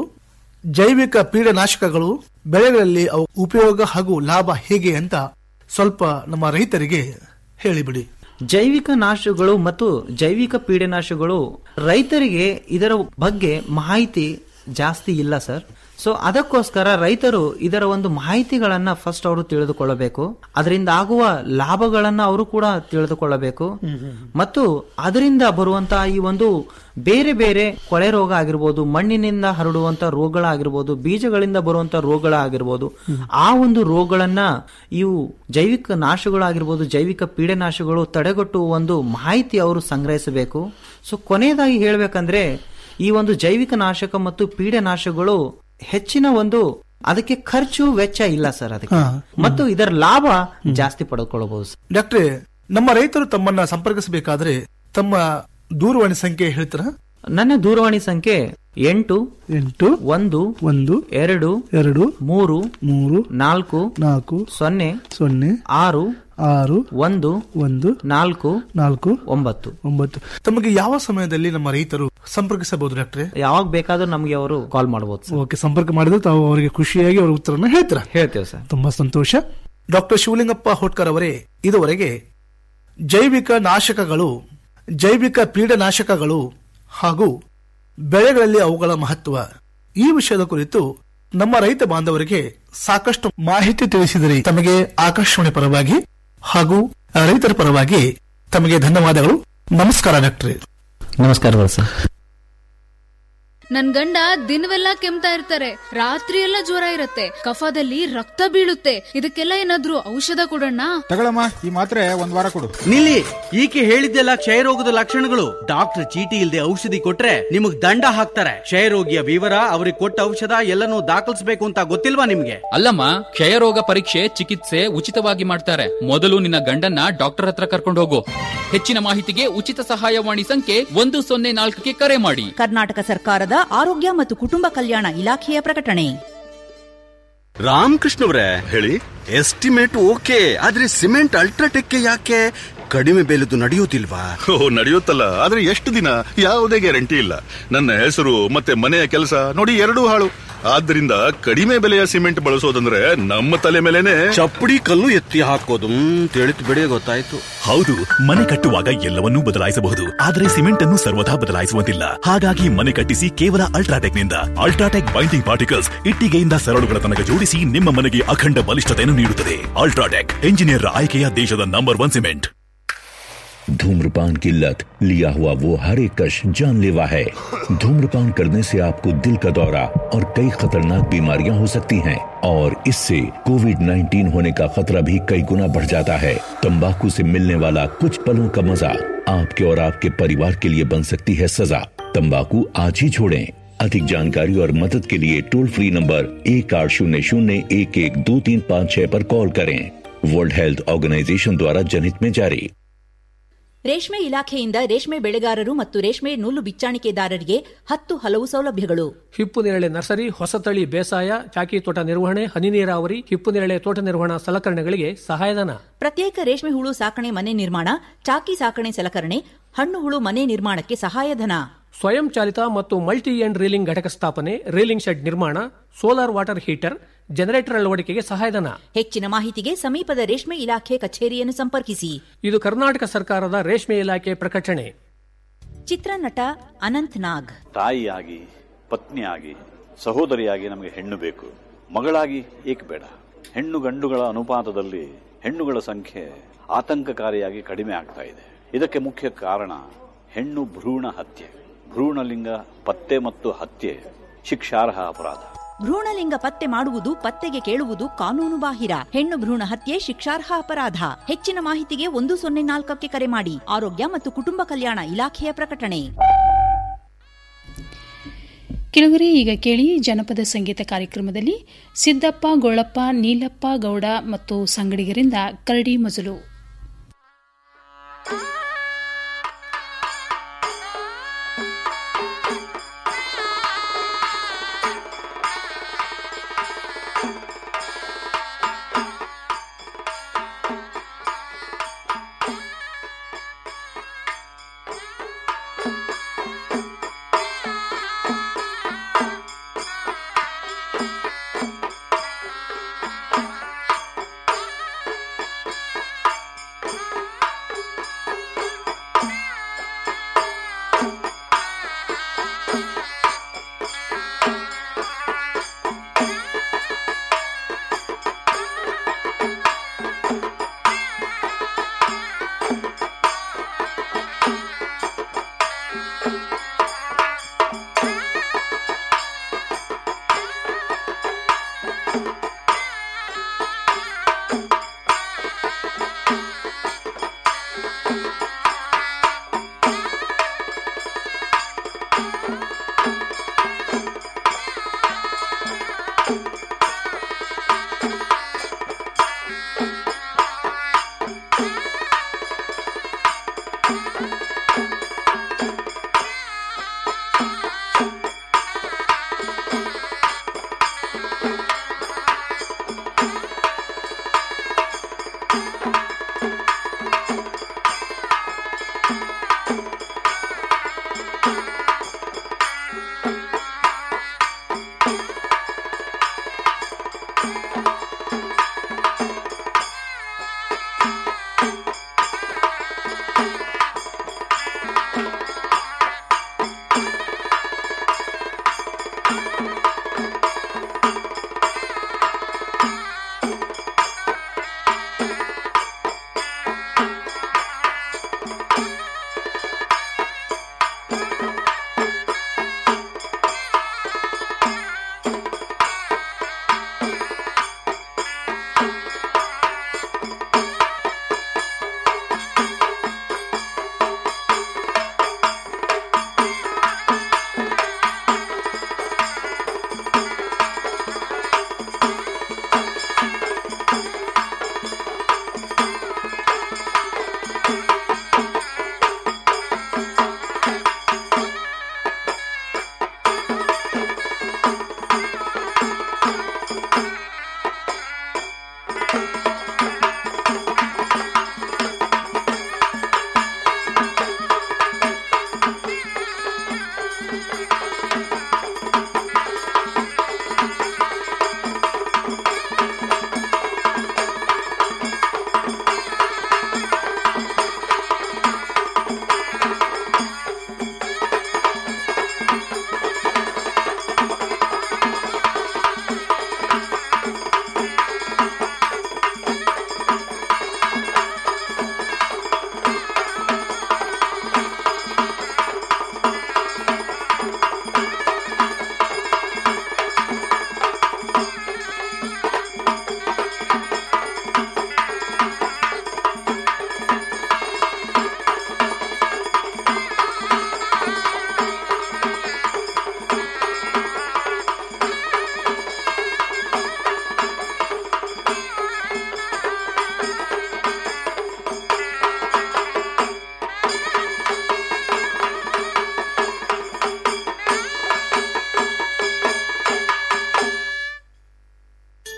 ಜೈವಿಕ ಪೀಡನಾಶಕಗಳು ಬೆಳೆಗಳಲ್ಲಿ ಅವು ಉಪಯೋಗ ಹಾಗೂ ಲಾಭ ಹೇಗೆ ಅಂತ ಸ್ವಲ್ಪ ನಮ್ಮ ರೈತರಿಗೆ ಹೇಳಿಬಿಡಿ ಜೈವಿಕ ನಾಶಗಳು ಮತ್ತು ಜೈವಿಕ ಪೀಡನಾಶಗಳು ರೈತರಿಗೆ ಇದರ ಬಗ್ಗೆ ಮಾಹಿತಿ ಜಾಸ್ತಿ ಇಲ್ಲ ಸರ್ ಸೊ ಅದಕ್ಕೋಸ್ಕರ ರೈತರು ಇದರ ಒಂದು ಮಾಹಿತಿಗಳನ್ನ ಫಸ್ಟ್ ಅವರು ತಿಳಿದುಕೊಳ್ಳಬೇಕು ಅದರಿಂದ ಆಗುವ ಲಾಭಗಳನ್ನ ಅವರು ಕೂಡ ತಿಳಿದುಕೊಳ್ಳಬೇಕು ಮತ್ತು ಅದರಿಂದ ಬರುವಂತಹ ಈ ಒಂದು ಬೇರೆ ಬೇರೆ ಕೊಳೆ ರೋಗ ಆಗಿರ್ಬೋದು ಮಣ್ಣಿನಿಂದ ಹರಡುವಂತ ರೋಗಗಳಾಗಿರ್ಬೋದು ಬೀಜಗಳಿಂದ ಬರುವಂತ ರೋಗಗಳಾಗಿರ್ಬೋದು ಆ ಒಂದು ರೋಗಗಳನ್ನ ಇವು ಜೈವಿಕ ನಾಶಗಳಾಗಿರ್ಬೋದು ಜೈವಿಕ ಪೀಡನಾಶಗಳು ತಡೆಗಟ್ಟುವ ಒಂದು ಮಾಹಿತಿ ಅವರು ಸಂಗ್ರಹಿಸಬೇಕು ಸೊ ಕೊನೆಯದಾಗಿ ಹೇಳ್ಬೇಕಂದ್ರೆ ಈ ಒಂದು ಜೈವಿಕ ನಾಶಕ ಮತ್ತು ಪೀಡನಾಶಗಳು ಹೆಚ್ಚಿನ ಒಂದು ಅದಕ್ಕೆ ಖರ್ಚು ವೆಚ್ಚ ಇಲ್ಲ ಸರ್ ಅದಕ್ಕೆ ಮತ್ತು ಇದರ ಲಾಭ ಜಾಸ್ತಿ ಪಡೆದುಕೊಳ್ಳಬಹುದು ಸರ್. ಡಾಕ್ಟ್ರೆ ನಮ್ಮ ರೈತರು ತಮ್ಮನ್ನ ಸಂಪರ್ಕಿಸಬೇಕಾದ್ರೆ ತಮ್ಮ ದೂರವಾಣಿ ಸಂಖ್ಯೆ ಹೇಳ್ತಾರ ನನ್ನ ದೂರವಾಣಿ ಸಂಖ್ಯೆ ಎಂಟು ಎಂಟು ಒಂದು ಒಂದು ಎರಡು ಎರಡು ಮೂರು ಮೂರು ನಾಲ್ಕು ನಾಲ್ಕು ಸೊನ್ನೆ ಸೊನ್ನೆ ಆರು ಆರು ಒಂದು ಒಂದು ನಾಲ್ಕು ನಾಲ್ಕು ಒಂಬತ್ತು ಒಂಬತ್ತು ತಮಗೆ ಯಾವ ಸಮಯದಲ್ಲಿ ನಮ್ಮ ರೈತರು ಸಂಪರ್ಕಿಸಬಹುದು ಡಾಕ್ಟ್ರೆ ಯಾವಾಗ ಬೇಕಾದ್ರೂ ನಮಗೆ ಅವರು ಕಾಲ್ ಮಾಡಬಹುದು ಸರ್ ಓಕೆ ಸಂಪರ್ಕ ಮಾಡಿದ್ರೆ ತಾವು ಅವರಿಗೆ ಖುಷಿಯಾಗಿ ಅವರ ಉತ್ತರನ ಹೇಳ್ತೀರಾ ಹೇಳ್ತೇವೆ ಸರ್ ತುಂಬಾ ಸಂತೋಷ ಡಾಕ್ಟರ್ ಶಿವಲಿಂಗಪ್ಪ ಹೋಟ್ಕರ್ ಅವರೇ ಇದುವರೆಗೆ ಜೈವಿಕ ನಾಶಕಗಳು ಜೈವಿಕ ಪೀಡನಾಶಕಗಳು ಹಾಗೂ ಬೆಳೆಗಳಲ್ಲಿ ಅವುಗಳ ಮಹತ್ವ ಈ ವಿಷಯದ ಕುರಿತು ನಮ್ಮ ರೈತ ಬಾಂಧವರಿಗೆ ಸಾಕಷ್ಟು ಮಾಹಿತಿ ತಿಳಿಸಿದರೆ ತಮಗೆ ಆಕಾಶವಾಣಿ ಪರವಾಗಿ ಹಾಗೂ ರೈತರ ಪರವಾಗಿ ತಮಗೆ ಧನ್ಯವಾದಗಳು ನಮಸ್ಕಾರ ಡಾಕ್ಟ್ರೆ ನಮಸ್ಕಾರಗಳು ಸರ್ ನನ್ ಗಂಡ ದಿನವೆಲ್ಲ ಕೆಮ್ತಾ ಇರ್ತಾರೆ ರಾತ್ರಿ ಎಲ್ಲ ಜ್ವರ ಇರತ್ತೆ ಕಫದಲ್ಲಿ ರಕ್ತ ಬೀಳುತ್ತೆ ಇದಕ್ಕೆಲ್ಲ ಏನಾದ್ರೂ ಔಷಧ ಕೊಡೋಣ ತಗೊಳಮ್ಮ ಈ ಮಾತ್ರೆ ಒಂದ್ ವಾರ ಕೊಡು ನಿಲ್ಲಿ ಈಕೆ ಹೇಳಿದ್ದೆಲ್ಲ ಕ್ಷಯರೋಗದ ಲಕ್ಷಣಗಳು ಡಾಕ್ಟರ್ ಚೀಟಿ ಇಲ್ಲದೆ ಔಷಧಿ ಕೊಟ್ರೆ ನಿಮಗ್ ದಂಡ ಹಾಕ್ತಾರೆ ಕ್ಷಯರೋಗಿಯ ವಿವರ ಅವ್ರಿಗೆ ಕೊಟ್ಟ ಔಷಧ ಎಲ್ಲನೂ ದಾಖಲಿಸಬೇಕು ಅಂತ ಗೊತ್ತಿಲ್ವಾ ನಿಮ್ಗೆ ಅಲ್ಲಮ್ಮ ಕ್ಷಯರೋಗ ಪರೀಕ್ಷೆ ಚಿಕಿತ್ಸೆ ಉಚಿತವಾಗಿ ಮಾಡ್ತಾರೆ ಮೊದಲು ನಿನ್ನ ಗಂಡನ್ನ ಡಾಕ್ಟರ್ ಹತ್ರ ಕರ್ಕೊಂಡು ಹೋಗು ಹೆಚ್ಚಿನ ಮಾಹಿತಿಗೆ ಉಚಿತ ಸಹಾಯವಾಣಿ ಸಂಖ್ಯೆ ಒಂದು ಸೊನ್ನೆ ನಾಲ್ಕಕ್ಕೆ ಕರೆ ಮಾಡಿ ಕರ್ನಾಟಕ ಸರ್ಕಾರದ ಆರೋಗ್ಯ ಮತ್ತು ಕುಟುಂಬ ಕಲ್ಯಾಣ ಇಲಾಖೆಯ ಪ್ರಕಟಣೆ ರಾಮಕೃಷ್ಣ ಅವರೇ ಹೇಳಿ ಎಸ್ಟಿಮೇಟ್ ಓಕೆ ಆದ್ರೆ ಸಿಮೆಂಟ್ ಅಲ್ಟ್ರಾಟೆಕ್ ಯಾಕೆ ಕಡಿಮೆ ಬೆಲೆದು ನಡೆಯುವುದಿಲ್ವಾ ಓ ನಡೆಯುತ್ತಲ್ಲ ಆದ್ರೆ ಎಷ್ಟು ದಿನ ಯಾವುದೇ ಗ್ಯಾರಂಟಿ ಇಲ್ಲ ನನ್ನ ಹೆಸರು ಮತ್ತೆ ಮನೆಯ ಕೆಲಸ ನೋಡಿ ಎರಡೂ ಹಾಳು ಆದ್ದರಿಂದ ಕಡಿಮೆ ಬೆಲೆಯ ಸಿಮೆಂಟ್ ಬಳಸೋದಂದ್ರೆ ನಮ್ಮ ತಲೆ ಮೇಲೆನೆ ಚಪ್ಪಡಿ ಕಲ್ಲು ಎತ್ತಿ ಹಾಕೋದು ತಿಳಿತು ಬಿಡಿ ಗೊತ್ತಾಯ್ತು ಹೌದು ಮನೆ ಕಟ್ಟುವಾಗ ಎಲ್ಲವನ್ನೂ ಬದಲಾಯಿಸಬಹುದು ಆದರೆ ಸಿಮೆಂಟ್ ಅನ್ನು ಸರ್ವದಾ ಬದಲಾಯಿಸುವಂತಿಲ್ಲ ಹಾಗಾಗಿ ಮನೆ ಕಟ್ಟಿಸಿ ಕೇವಲ ಅಲ್ಟ್ರಾಟೆಕ್ ನಿಂದ ಅಲ್ಟ್ರಾಟೆಕ್ ಬೈಂಡಿಂಗ್ ಪಾರ್ಟಿಕಲ್ಸ್ ಇಟ್ಟಿಗೆಯಿಂದ ಸರಳುಗಳ ತನಕ ಜೋಡಿಸಿ ನಿಮ್ಮ ಮನೆಗೆ ಅಖಂಡ ಬಲಿಷ್ಠತೆಯನ್ನು ನೀಡುತ್ತದೆ ಅಲ್ಟ್ರಾಟೆಕ್ ಎಂಜಿನಿಯರ್ ಆಯ್ಕೆಯ ದೇಶದ ನಂಬರ್ ಒನ್ ಸಿಮೆಂಟ್ धूम्रपान की लत लिया हुआ वो हर एक कश जानलेवा है धूम्रपान करने से आपको दिल का दौरा और कई खतरनाक बीमारियां हो सकती हैं और इससे कोविड 19 होने का खतरा भी कई गुना बढ़ जाता है तंबाकू से मिलने वाला कुछ पलों का मजा आपके और आपके परिवार के लिए बन सकती है सजा तंबाकू आज ही छोड़ें अधिक जानकारी और मदद के लिए टोल फ्री नंबर एक आठ शून्य शून्य एक एक दो तीन पाँच छह पर कॉल करें वर्ल्ड हेल्थ ऑर्गेनाइजेशन द्वारा जनहित में जारी ರೇಷ್ಮೆ ಇಲಾಖೆಯಿಂದ ರೇಷ್ಮೆ ಬೆಳೆಗಾರರು ಮತ್ತು ರೇಷ್ಮೆ ನೂಲು ಬಿಚ್ಚಾಣಿಕೆದಾರರಿಗೆ ಹತ್ತು ಹಲವು ಸೌಲಭ್ಯಗಳು ಹಿಪ್ಪು ನೇರಳೆ ನರ್ಸರಿ ಹೊಸತಳಿ ಬೇಸಾಯ ಚಾಕಿ ತೋಟ ನಿರ್ವಹಣೆ ಹನಿ ನೀರಾವರಿ ಹಿಪ್ಪು ನೇರಳೆ ತೋಟ ನಿರ್ವಹಣಾ ಸಲಕರಣೆಗಳಿಗೆ ಸಹಾಯಧನ ಪ್ರತ್ಯೇಕ ರೇಷ್ಮೆ ಹುಳು ಸಾಕಣೆ ಮನೆ ನಿರ್ಮಾಣ ಚಾಕಿ ಸಾಕಣೆ ಸಲಕರಣೆ ಹಣ್ಣು ಹುಳು ಮನೆ ನಿರ್ಮಾಣಕ್ಕೆ ಸಹಾಯಧನ ಸ್ವಯಂ ಚಾಲಿತ ಮತ್ತು ಮಲ್ಟಿ ಎಂಡ್ ರೀಲಿಂಗ್ ಘಟಕ ಸ್ಥಾಪನೆ ರೀಲಿಂಗ್ ಶೆಡ್ ನಿರ್ಮಾಣ ಸೋಲಾರ್ ವಾಟರ್ ಹೀಟರ್ ಜನರೇಟರ್ ಅಳವಡಿಕೆಗೆ ಸಹಾಯಧನ ಹೆಚ್ಚಿನ ಮಾಹಿತಿಗೆ ಸಮೀಪದ ರೇಷ್ಮೆ ಇಲಾಖೆ ಕಚೇರಿಯನ್ನು ಸಂಪರ್ಕಿಸಿ ಇದು ಕರ್ನಾಟಕ ಸರ್ಕಾರದ ರೇಷ್ಮೆ ಇಲಾಖೆ ಪ್ರಕಟಣೆ ಚಿತ್ರನಟ ಅನಂತ್ ನಾಗ್ ತಾಯಿಯಾಗಿ ಪತ್ನಿಯಾಗಿ ಸಹೋದರಿಯಾಗಿ ನಮಗೆ ಹೆಣ್ಣು ಬೇಕು ಮಗಳಾಗಿ ಏಕೆ ಬೇಡ ಹೆಣ್ಣು ಗಂಡುಗಳ ಅನುಪಾತದಲ್ಲಿ ಹೆಣ್ಣುಗಳ ಸಂಖ್ಯೆ ಆತಂಕಕಾರಿಯಾಗಿ ಕಡಿಮೆ ಆಗ್ತಾ ಇದೆ ಇದಕ್ಕೆ ಮುಖ್ಯ ಕಾರಣ ಹೆಣ್ಣು ಭ್ರೂಣ ಹತ್ಯೆ ಭ್ರೂಣಲಿಂಗ ಪತ್ತೆ ಮತ್ತು ಹತ್ಯೆ ಶಿಕ್ಷಾರ್ಹ ಅಪರಾಧ ಭ್ರೂಣಲಿಂಗ ಪತ್ತೆ ಮಾಡುವುದು ಪತ್ತೆಗೆ ಕೇಳುವುದು ಕಾನೂನು ಬಾಹಿರ ಹೆಣ್ಣು ಭ್ರೂಣ ಹತ್ಯೆ ಶಿಕ್ಷಾರ್ಹ ಅಪರಾಧ ಹೆಚ್ಚಿನ ಮಾಹಿತಿಗೆ ಒಂದು ಸೊನ್ನೆ ನಾಲ್ಕಕ್ಕೆ ಕರೆ ಮಾಡಿ ಆರೋಗ್ಯ ಮತ್ತು ಕುಟುಂಬ ಕಲ್ಯಾಣ ಇಲಾಖೆಯ ಪ್ರಕಟಣೆ ಕೆಲವರೇ ಈಗ ಕೇಳಿ ಜನಪದ ಸಂಗೀತ ಕಾರ್ಯಕ್ರಮದಲ್ಲಿ ಸಿದ್ದಪ್ಪ ಗೊಳ್ಳಪ್ಪ ನೀಲಪ್ಪ ಗೌಡ ಮತ್ತು ಸಂಗಡಿಗರಿಂದ ಕರಡಿ ಮಜಲು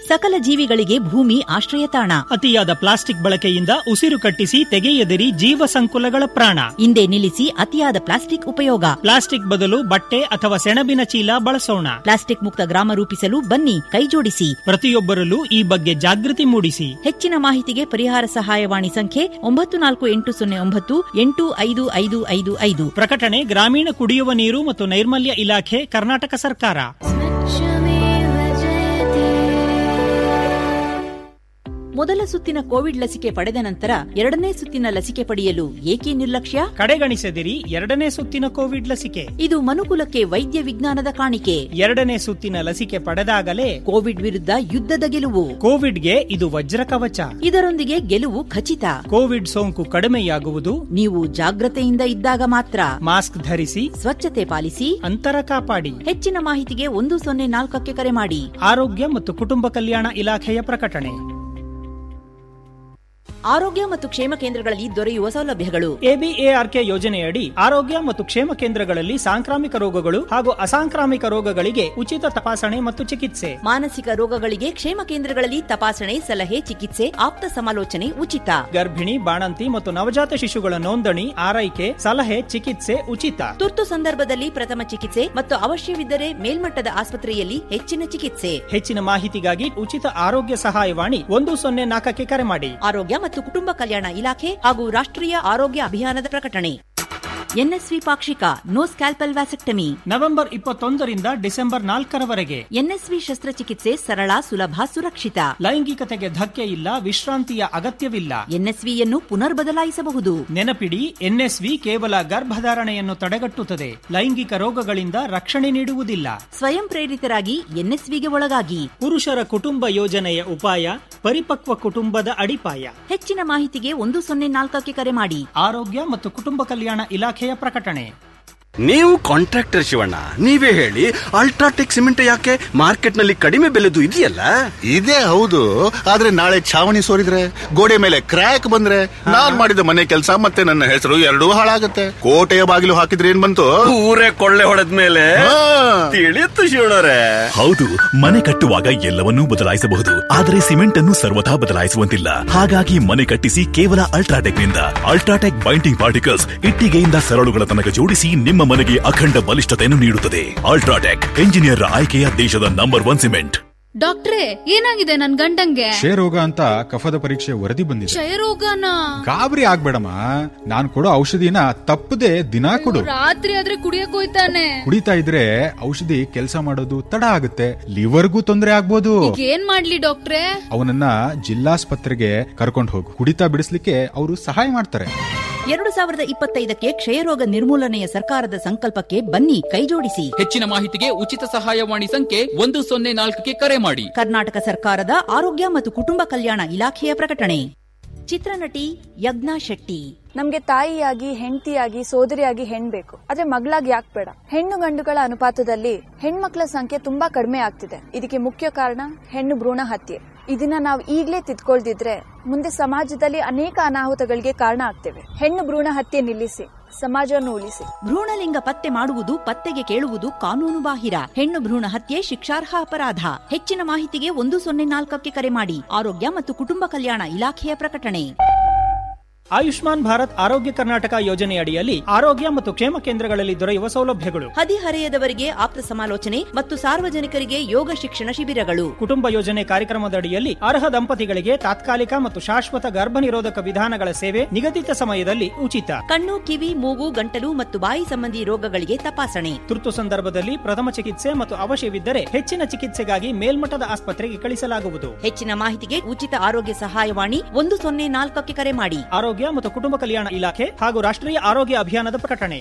ಸಕಲ ಜೀವಿಗಳಿಗೆ ಭೂಮಿ ಆಶ್ರಯ ತಾಣ ಅತಿಯಾದ ಪ್ಲಾಸ್ಟಿಕ್ ಬಳಕೆಯಿಂದ ಉಸಿರು ಕಟ್ಟಿಸಿ ತೆಗೆಯದಿರಿ ಜೀವ ಸಂಕುಲಗಳ ಪ್ರಾಣ ಹಿಂದೆ ನಿಲ್ಲಿಸಿ ಅತಿಯಾದ ಪ್ಲಾಸ್ಟಿಕ್ ಉಪಯೋಗ ಪ್ಲಾಸ್ಟಿಕ್ ಬದಲು ಬಟ್ಟೆ ಅಥವಾ ಸೆಣಬಿನ ಚೀಲ ಬಳಸೋಣ ಪ್ಲಾಸ್ಟಿಕ್ ಮುಕ್ತ ಗ್ರಾಮ ರೂಪಿಸಲು ಬನ್ನಿ ಕೈಜೋಡಿಸಿ ಪ್ರತಿಯೊಬ್ಬರಲ್ಲೂ ಈ ಬಗ್ಗೆ ಜಾಗೃತಿ ಮೂಡಿಸಿ ಹೆಚ್ಚಿನ ಮಾಹಿತಿಗೆ ಪರಿಹಾರ ಸಹಾಯವಾಣಿ ಸಂಖ್ಯೆ ಒಂಬತ್ತು ನಾಲ್ಕು ಎಂಟು ಸೊನ್ನೆ ಒಂಬತ್ತು ಎಂಟು ಐದು ಐದು ಐದು ಐದು ಪ್ರಕಟಣೆ ಗ್ರಾಮೀಣ ಕುಡಿಯುವ ನೀರು ಮತ್ತು ನೈರ್ಮಲ್ಯ ಇಲಾಖೆ ಕರ್ನಾಟಕ ಸರ್ಕಾರ ಮೊದಲ ಸುತ್ತಿನ ಕೋವಿಡ್ ಲಸಿಕೆ ಪಡೆದ ನಂತರ ಎರಡನೇ ಸುತ್ತಿನ ಲಸಿಕೆ ಪಡೆಯಲು ಏಕೆ ನಿರ್ಲಕ್ಷ್ಯ ಕಡೆಗಣಿಸದಿರಿ ಎರಡನೇ ಸುತ್ತಿನ ಕೋವಿಡ್ ಲಸಿಕೆ ಇದು ಮನುಕುಲಕ್ಕೆ ವೈದ್ಯ ವಿಜ್ಞಾನದ ಕಾಣಿಕೆ ಎರಡನೇ ಸುತ್ತಿನ ಲಸಿಕೆ ಪಡೆದಾಗಲೇ ಕೋವಿಡ್ ವಿರುದ್ಧ ಯುದ್ಧದ ಗೆಲುವು ಕೋವಿಡ್ಗೆ ಇದು ವಜ್ರ ಕವಚ ಇದರೊಂದಿಗೆ ಗೆಲುವು ಖಚಿತ ಕೋವಿಡ್ ಸೋಂಕು ಕಡಿಮೆಯಾಗುವುದು ನೀವು ಜಾಗ್ರತೆಯಿಂದ ಇದ್ದಾಗ ಮಾತ್ರ ಮಾಸ್ಕ್ ಧರಿಸಿ ಸ್ವಚ್ಛತೆ ಪಾಲಿಸಿ ಅಂತರ ಕಾಪಾಡಿ ಹೆಚ್ಚಿನ ಮಾಹಿತಿಗೆ ಒಂದು ಸೊನ್ನೆ ನಾಲ್ಕಕ್ಕೆ ಕರೆ ಮಾಡಿ ಆರೋಗ್ಯ ಮತ್ತು ಕುಟುಂಬ ಕಲ್ಯಾಣ ಇಲಾಖೆಯ ಪ್ರಕಟಣೆ ಆರೋಗ್ಯ ಮತ್ತು ಕ್ಷೇಮ ಕೇಂದ್ರಗಳಲ್ಲಿ ದೊರೆಯುವ ಸೌಲಭ್ಯಗಳು ಎಬಿಎಆರ್ಕೆ ಯೋಜನೆಯಡಿ ಆರೋಗ್ಯ ಮತ್ತು ಕ್ಷೇಮ ಕೇಂದ್ರಗಳಲ್ಲಿ ಸಾಂಕ್ರಾಮಿಕ ರೋಗಗಳು ಹಾಗೂ ಅಸಾಂಕ್ರಾಮಿಕ ರೋಗಗಳಿಗೆ ಉಚಿತ ತಪಾಸಣೆ ಮತ್ತು ಚಿಕಿತ್ಸೆ ಮಾನಸಿಕ ರೋಗಗಳಿಗೆ ಕ್ಷೇಮ ಕೇಂದ್ರಗಳಲ್ಲಿ ತಪಾಸಣೆ ಸಲಹೆ ಚಿಕಿತ್ಸೆ ಆಪ್ತ ಸಮಾಲೋಚನೆ ಉಚಿತ ಗರ್ಭಿಣಿ ಬಾಣಂತಿ ಮತ್ತು ನವಜಾತ ಶಿಶುಗಳ ನೋಂದಣಿ ಆರೈಕೆ ಸಲಹೆ ಚಿಕಿತ್ಸೆ ಉಚಿತ ತುರ್ತು ಸಂದರ್ಭದಲ್ಲಿ ಪ್ರಥಮ ಚಿಕಿತ್ಸೆ ಮತ್ತು ಅವಶ್ಯವಿದ್ದರೆ ಮೇಲ್ಮಟ್ಟದ ಆಸ್ಪತ್ರೆಯಲ್ಲಿ ಹೆಚ್ಚಿನ ಚಿಕಿತ್ಸೆ ಹೆಚ್ಚಿನ ಮಾಹಿತಿಗಾಗಿ ಉಚಿತ ಆರೋಗ್ಯ ಸಹಾಯವಾಣಿ ಒಂದು ಸೊನ್ನೆ ನಾಲ್ಕಕ್ಕೆ ಕರೆ ಮಾಡಿ ಆರೋಗ್ಯ ಮತ್ತು ಕುಟುಂಬ ಕಲ್ಯಾಣ ಇಲಾಖೆ ಹಾಗೂ ರಾಷ್ಟ್ರೀಯ ಆರೋಗ್ಯ ಅಭಿಯಾನದ ಪ್ರಕಟಣೆ ಎನ್ಎಸ್ವಿ ಪಾಕ್ಷಿಕ ನೋ ಸ್ಕ್ಯಾಲ್ಪಲ್ ವ್ಯಾಸೆಕ್ಟಮಿ ನವೆಂಬರ್ ಇಪ್ಪತ್ತೊಂದರಿಂದ ಡಿಸೆಂಬರ್ ನಾಲ್ಕರವರೆಗೆ ಎನ್ಎಸ್ವಿ ಶಸ್ತ್ರಚಿಕಿತ್ಸೆ ಸರಳ ಸುಲಭ ಸುರಕ್ಷಿತ ಲೈಂಗಿಕತೆಗೆ ಧಕ್ಕೆ ಇಲ್ಲ ವಿಶ್ರಾಂತಿಯ ಅಗತ್ಯವಿಲ್ಲ ಎನ್ಎಸ್ವಿಯನ್ನು ಪುನರ್ ಬದಲಾಯಿಸಬಹುದು ನೆನಪಿಡಿ ಎನ್ಎಸ್ವಿ ಕೇವಲ ಗರ್ಭಧಾರಣೆಯನ್ನು ತಡೆಗಟ್ಟುತ್ತದೆ ಲೈಂಗಿಕ ರೋಗಗಳಿಂದ ರಕ್ಷಣೆ ನೀಡುವುದಿಲ್ಲ ಸ್ವಯಂ ಪ್ರೇರಿತರಾಗಿ ಎನ್ಎಸ್ವಿಗೆ ಒಳಗಾಗಿ ಪುರುಷರ ಕುಟುಂಬ ಯೋಜನೆಯ ಉಪಾಯ ಪರಿಪಕ್ವ ಕುಟುಂಬದ ಅಡಿಪಾಯ ಹೆಚ್ಚಿನ ಮಾಹಿತಿಗೆ ಒಂದು ಸೊನ್ನೆ ನಾಲ್ಕಕ್ಕೆ ಕರೆ ಮಾಡಿ ಆರೋಗ್ಯ ಮತ್ತು ಕುಟುಂಬ ಕಲ್ಯಾಣ ಇಲಾಖೆಯ ಪ್ರಕಟಣೆ ನೀವು ಕಾಂಟ್ರಾಕ್ಟರ್ ಶಿವಣ್ಣ ನೀವೇ ಹೇಳಿ ಅಲ್ಟ್ರಾಟೆಕ್ ಸಿಮೆಂಟ್ ಯಾಕೆ ಮಾರ್ಕೆಟ್ ನಲ್ಲಿ ಕಡಿಮೆ ಬೆಲೆದು ಇದೆಯಲ್ಲ ಇದೇ ಹೌದು ಆದ್ರೆ ನಾಳೆ ಛಾವಣಿ ಸೋರಿದ್ರೆ ಗೋಡೆ ಮೇಲೆ ಕ್ರ್ಯಾಕ್ ಬಂದ್ರೆ ನಾನ್ ಮಾಡಿದ ಮನೆ ಕೆಲಸ ಮತ್ತೆ ನನ್ನ ಹೆಸರು ಎರಡೂ ಹಾಳಾಗತ್ತೆ ಕೋಟೆಯ ಬಾಗಿಲು ಹಾಕಿದ್ರೆ ಏನ್ ಬಂತು ಊರೇ ಕೊಳ್ಳೆ ಹೊಡೆದ ಮೇಲೆ ತಿಳಿಯುತ್ತು ಶಿವಣ್ಣರೇ ಹೌದು ಮನೆ ಕಟ್ಟುವಾಗ ಎಲ್ಲವನ್ನೂ ಬದಲಾಯಿಸಬಹುದು ಆದರೆ ಸಿಮೆಂಟ್ ಅನ್ನು ಸರ್ವಥಾ ಬದಲಾಯಿಸುವಂತಿಲ್ಲ ಹಾಗಾಗಿ ಮನೆ ಕಟ್ಟಿಸಿ ಕೇವಲ ಅಲ್ಟ್ರಾಟೆಕ್ ನಿಂದ ಅಲ್ಟ್ರಾಟೆಕ್ ಬೈಂಡಿಂಗ್ ಪಾರ್ಟಿಕಲ್ಸ್ ಇಟ್ಟಿಗೆಯಿಂದ ಸರಳುಗಳ ತನಕ ಜೋಡಿಸಿ ನಿಮ್ಮ ಮನೆಗೆ ಅಖಂಡ ಬಲಿಷ್ಠತೆಯನ್ನು ನೀಡುತ್ತದೆ ಅಲ್ಟ್ರಾಟೆಕ್ ಎಂಜಿನಿಯರ್ ಆಯ್ಕೆಯ ದೇಶದ ನಂಬರ್ ಒನ್ ಸಿಮೆಂಟ್ ಡಾಕ್ಟ್ರೇ ಏನಾಗಿದೆ ನನ್ ಗಂಡಂಗೆ ಕ್ಷಯರೋಗ ಅಂತ ಕಫದ ಪರೀಕ್ಷೆ ವರದಿ ಬಂದಿದೆ ಕ್ಷಯರೋಗನ ಗಾಬರಿ ಆಗ್ಬೇಡಮ್ಮ ನಾನ್ ಕೊಡೋ ಔಷಧಿನ ತಪ್ಪದೆ ದಿನಾ ಕೊಡು ರಾತ್ರಿ ಆದ್ರೆ ಕುಡಿಯಕ್ ಹೋಯ್ತಾನೆ ಕುಡಿತಾ ಇದ್ರೆ ಔಷಧಿ ಕೆಲಸ ಮಾಡೋದು ತಡ ಆಗುತ್ತೆ ಲಿವರ್ಗೂ ತೊಂದರೆ ಆಗ್ಬೋದು ಈಗ ಏನ್ ಮಾಡ್ಲಿ ಡಾಕ್ಟ್ರೇ ಅವನನ್ನ ಜಿಲ್ಲಾಸ್ಪತ್ರೆಗೆ ಕರ್ಕೊಂಡು ಹೋಗು ಕುಡಿತಾ ಬಿಡಿಸ್ಲಿಕ್ಕೆ ಅವರು ಸಹಾಯ ಮಾಡ್ತಾರೆ ಎರಡು ಸಾವಿರದ ಇಪ್ಪತ್ತೈದಕ್ಕೆ ಕ್ಷಯರೋಗ ನಿರ್ಮೂಲನೆಯ ಸರ್ಕಾರದ ಸಂಕಲ್ಪಕ್ಕೆ ಬನ್ನಿ ಕೈಜೋಡಿಸಿ ಹೆಚ್ಚಿನ ಮಾಹಿತಿಗೆ ಉಚಿತ ಸಹಾಯವಾಣಿ ಸಂಖ್ಯೆ ಒಂದು ಸೊನ್ನೆ ನಾಲ್ಕಕ್ಕೆ ಕರೆ ಮಾಡಿ ಕರ್ನಾಟಕ ಸರ್ಕಾರದ ಆರೋಗ್ಯ ಮತ್ತು ಕುಟುಂಬ ಕಲ್ಯಾಣ ಇಲಾಖೆಯ ಪ್ರಕಟಣೆ ಚಿತ್ರನಟಿ ಯಜ್ಞಾ ಶೆಟ್ಟಿ ನಮ್ಗೆ ತಾಯಿಯಾಗಿ ಹೆಂಡತಿಯಾಗಿ ಸೋದರಿಯಾಗಿ ಹೆಣ್ ಬೇಕು ಆದ್ರೆ ಮಗಳಾಗಿ ಯಾಕೆ ಬೇಡ ಹೆಣ್ಣು ಗಂಡುಗಳ ಅನುಪಾತದಲ್ಲಿ ಹೆಣ್ಮಕ್ಳ ಸಂಖ್ಯೆ ತುಂಬಾ ಕಡಿಮೆ ಆಗ್ತಿದೆ ಇದಕ್ಕೆ ಮುಖ್ಯ ಕಾರಣ ಹೆಣ್ಣು ಭ್ರೂಣ ಹತ್ಯೆ ಇದನ್ನ ನಾವು ಈಗ್ಲೇ ತಿದ್ಕೊಳ್ದಿದ್ರೆ ಮುಂದೆ ಸಮಾಜದಲ್ಲಿ ಅನೇಕ ಅನಾಹುತಗಳಿಗೆ ಕಾರಣ ಆಗ್ತೇವೆ ಹೆಣ್ಣು ಭ್ರೂಣ ಹತ್ಯೆ ನಿಲ್ಲಿಸಿ ಸಮಾಜವನ್ನು ಉಳಿಸಿ ಭ್ರೂಣಲಿಂಗ ಪತ್ತೆ ಮಾಡುವುದು ಪತ್ತೆಗೆ ಕೇಳುವುದು ಕಾನೂನು ಬಾಹಿರ ಹೆಣ್ಣು ಭ್ರೂಣ ಹತ್ಯೆ ಶಿಕ್ಷಾರ್ಹ ಅಪರಾಧ ಹೆಚ್ಚಿನ ಮಾಹಿತಿಗೆ ಒಂದು ಸೊನ್ನೆ ನಾಲ್ಕಕ್ಕೆ ಕರೆ ಮಾಡಿ ಆರೋಗ್ಯ ಮತ್ತು ಕುಟುಂಬ ಕಲ್ಯಾಣ ಇಲಾಖೆಯ ಪ್ರಕಟಣೆ ಆಯುಷ್ಮಾನ್ ಭಾರತ್ ಆರೋಗ್ಯ ಕರ್ನಾಟಕ ಯೋಜನೆಯಡಿಯಲ್ಲಿ ಆರೋಗ್ಯ ಮತ್ತು ಕ್ಷೇಮ ಕೇಂದ್ರಗಳಲ್ಲಿ ದೊರೆಯುವ ಸೌಲಭ್ಯಗಳು ಹದಿಹರೆಯದವರಿಗೆ ಆಪ್ತ ಸಮಾಲೋಚನೆ ಮತ್ತು ಸಾರ್ವಜನಿಕರಿಗೆ ಯೋಗ ಶಿಕ್ಷಣ ಶಿಬಿರಗಳು ಕುಟುಂಬ ಯೋಜನೆ ಕಾರ್ಯಕ್ರಮದಡಿಯಲ್ಲಿ ಅರ್ಹ ದಂಪತಿಗಳಿಗೆ ತಾತ್ಕಾಲಿಕ ಮತ್ತು ಶಾಶ್ವತ ಗರ್ಭ ನಿರೋಧಕ ವಿಧಾನಗಳ ಸೇವೆ ನಿಗದಿತ ಸಮಯದಲ್ಲಿ ಉಚಿತ ಕಣ್ಣು ಕಿವಿ ಮೂಗು ಗಂಟಲು ಮತ್ತು ಬಾಯಿ ಸಂಬಂಧಿ ರೋಗಗಳಿಗೆ ತಪಾಸಣೆ ತುರ್ತು ಸಂದರ್ಭದಲ್ಲಿ ಪ್ರಥಮ ಚಿಕಿತ್ಸೆ ಮತ್ತು ಅವಶ್ಯವಿದ್ದರೆ ಹೆಚ್ಚಿನ ಚಿಕಿತ್ಸೆಗಾಗಿ ಮೇಲ್ಮಟ್ಟದ ಆಸ್ಪತ್ರೆಗೆ ಕಳಿಸಲಾಗುವುದು ಹೆಚ್ಚಿನ ಮಾಹಿತಿಗೆ ಉಚಿತ ಆರೋಗ್ಯ ಸಹಾಯವಾಣಿ ಒಂದು ಸೊನ್ನೆ ನಾಲ್ಕಕ್ಕೆ ಕರೆ ಮಾಡಿ ಆರೋಗ್ಯ ಮತ್ತು ಕುಟುಂಬ ಕಲ್ಯಾಣ ಇಲಾಖೆ ಹಾಗೂ ರಾಷ್ಟ್ರೀಯ ಆರೋಗ್ಯ ಅಭಿಯಾನದ ಪ್ರಕಟಣೆ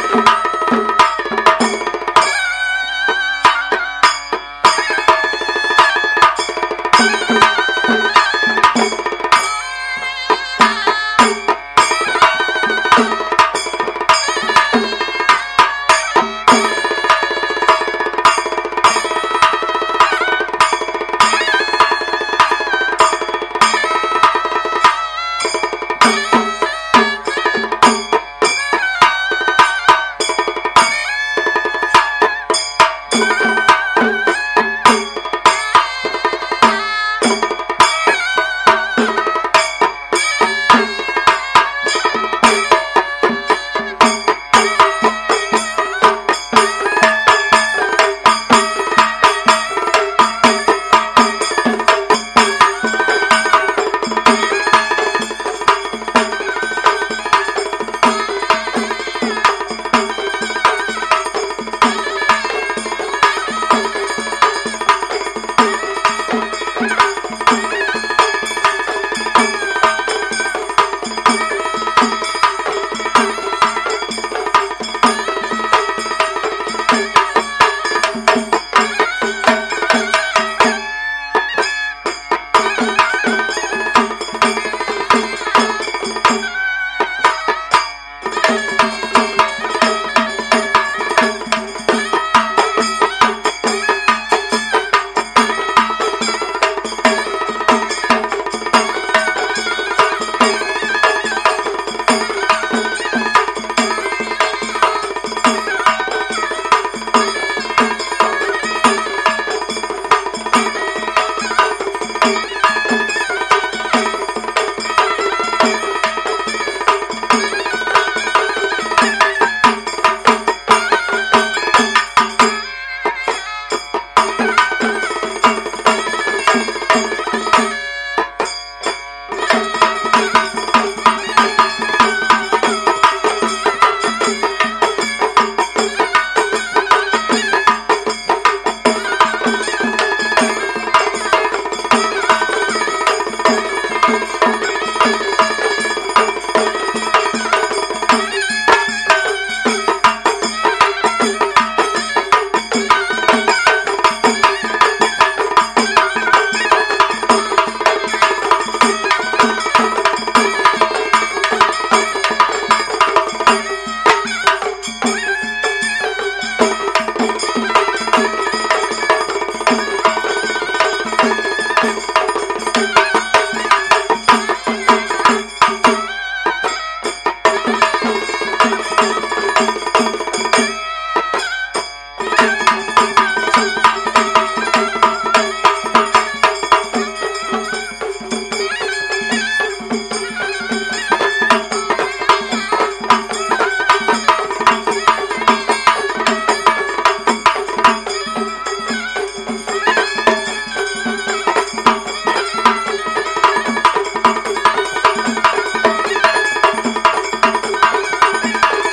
ಠಠಠಠ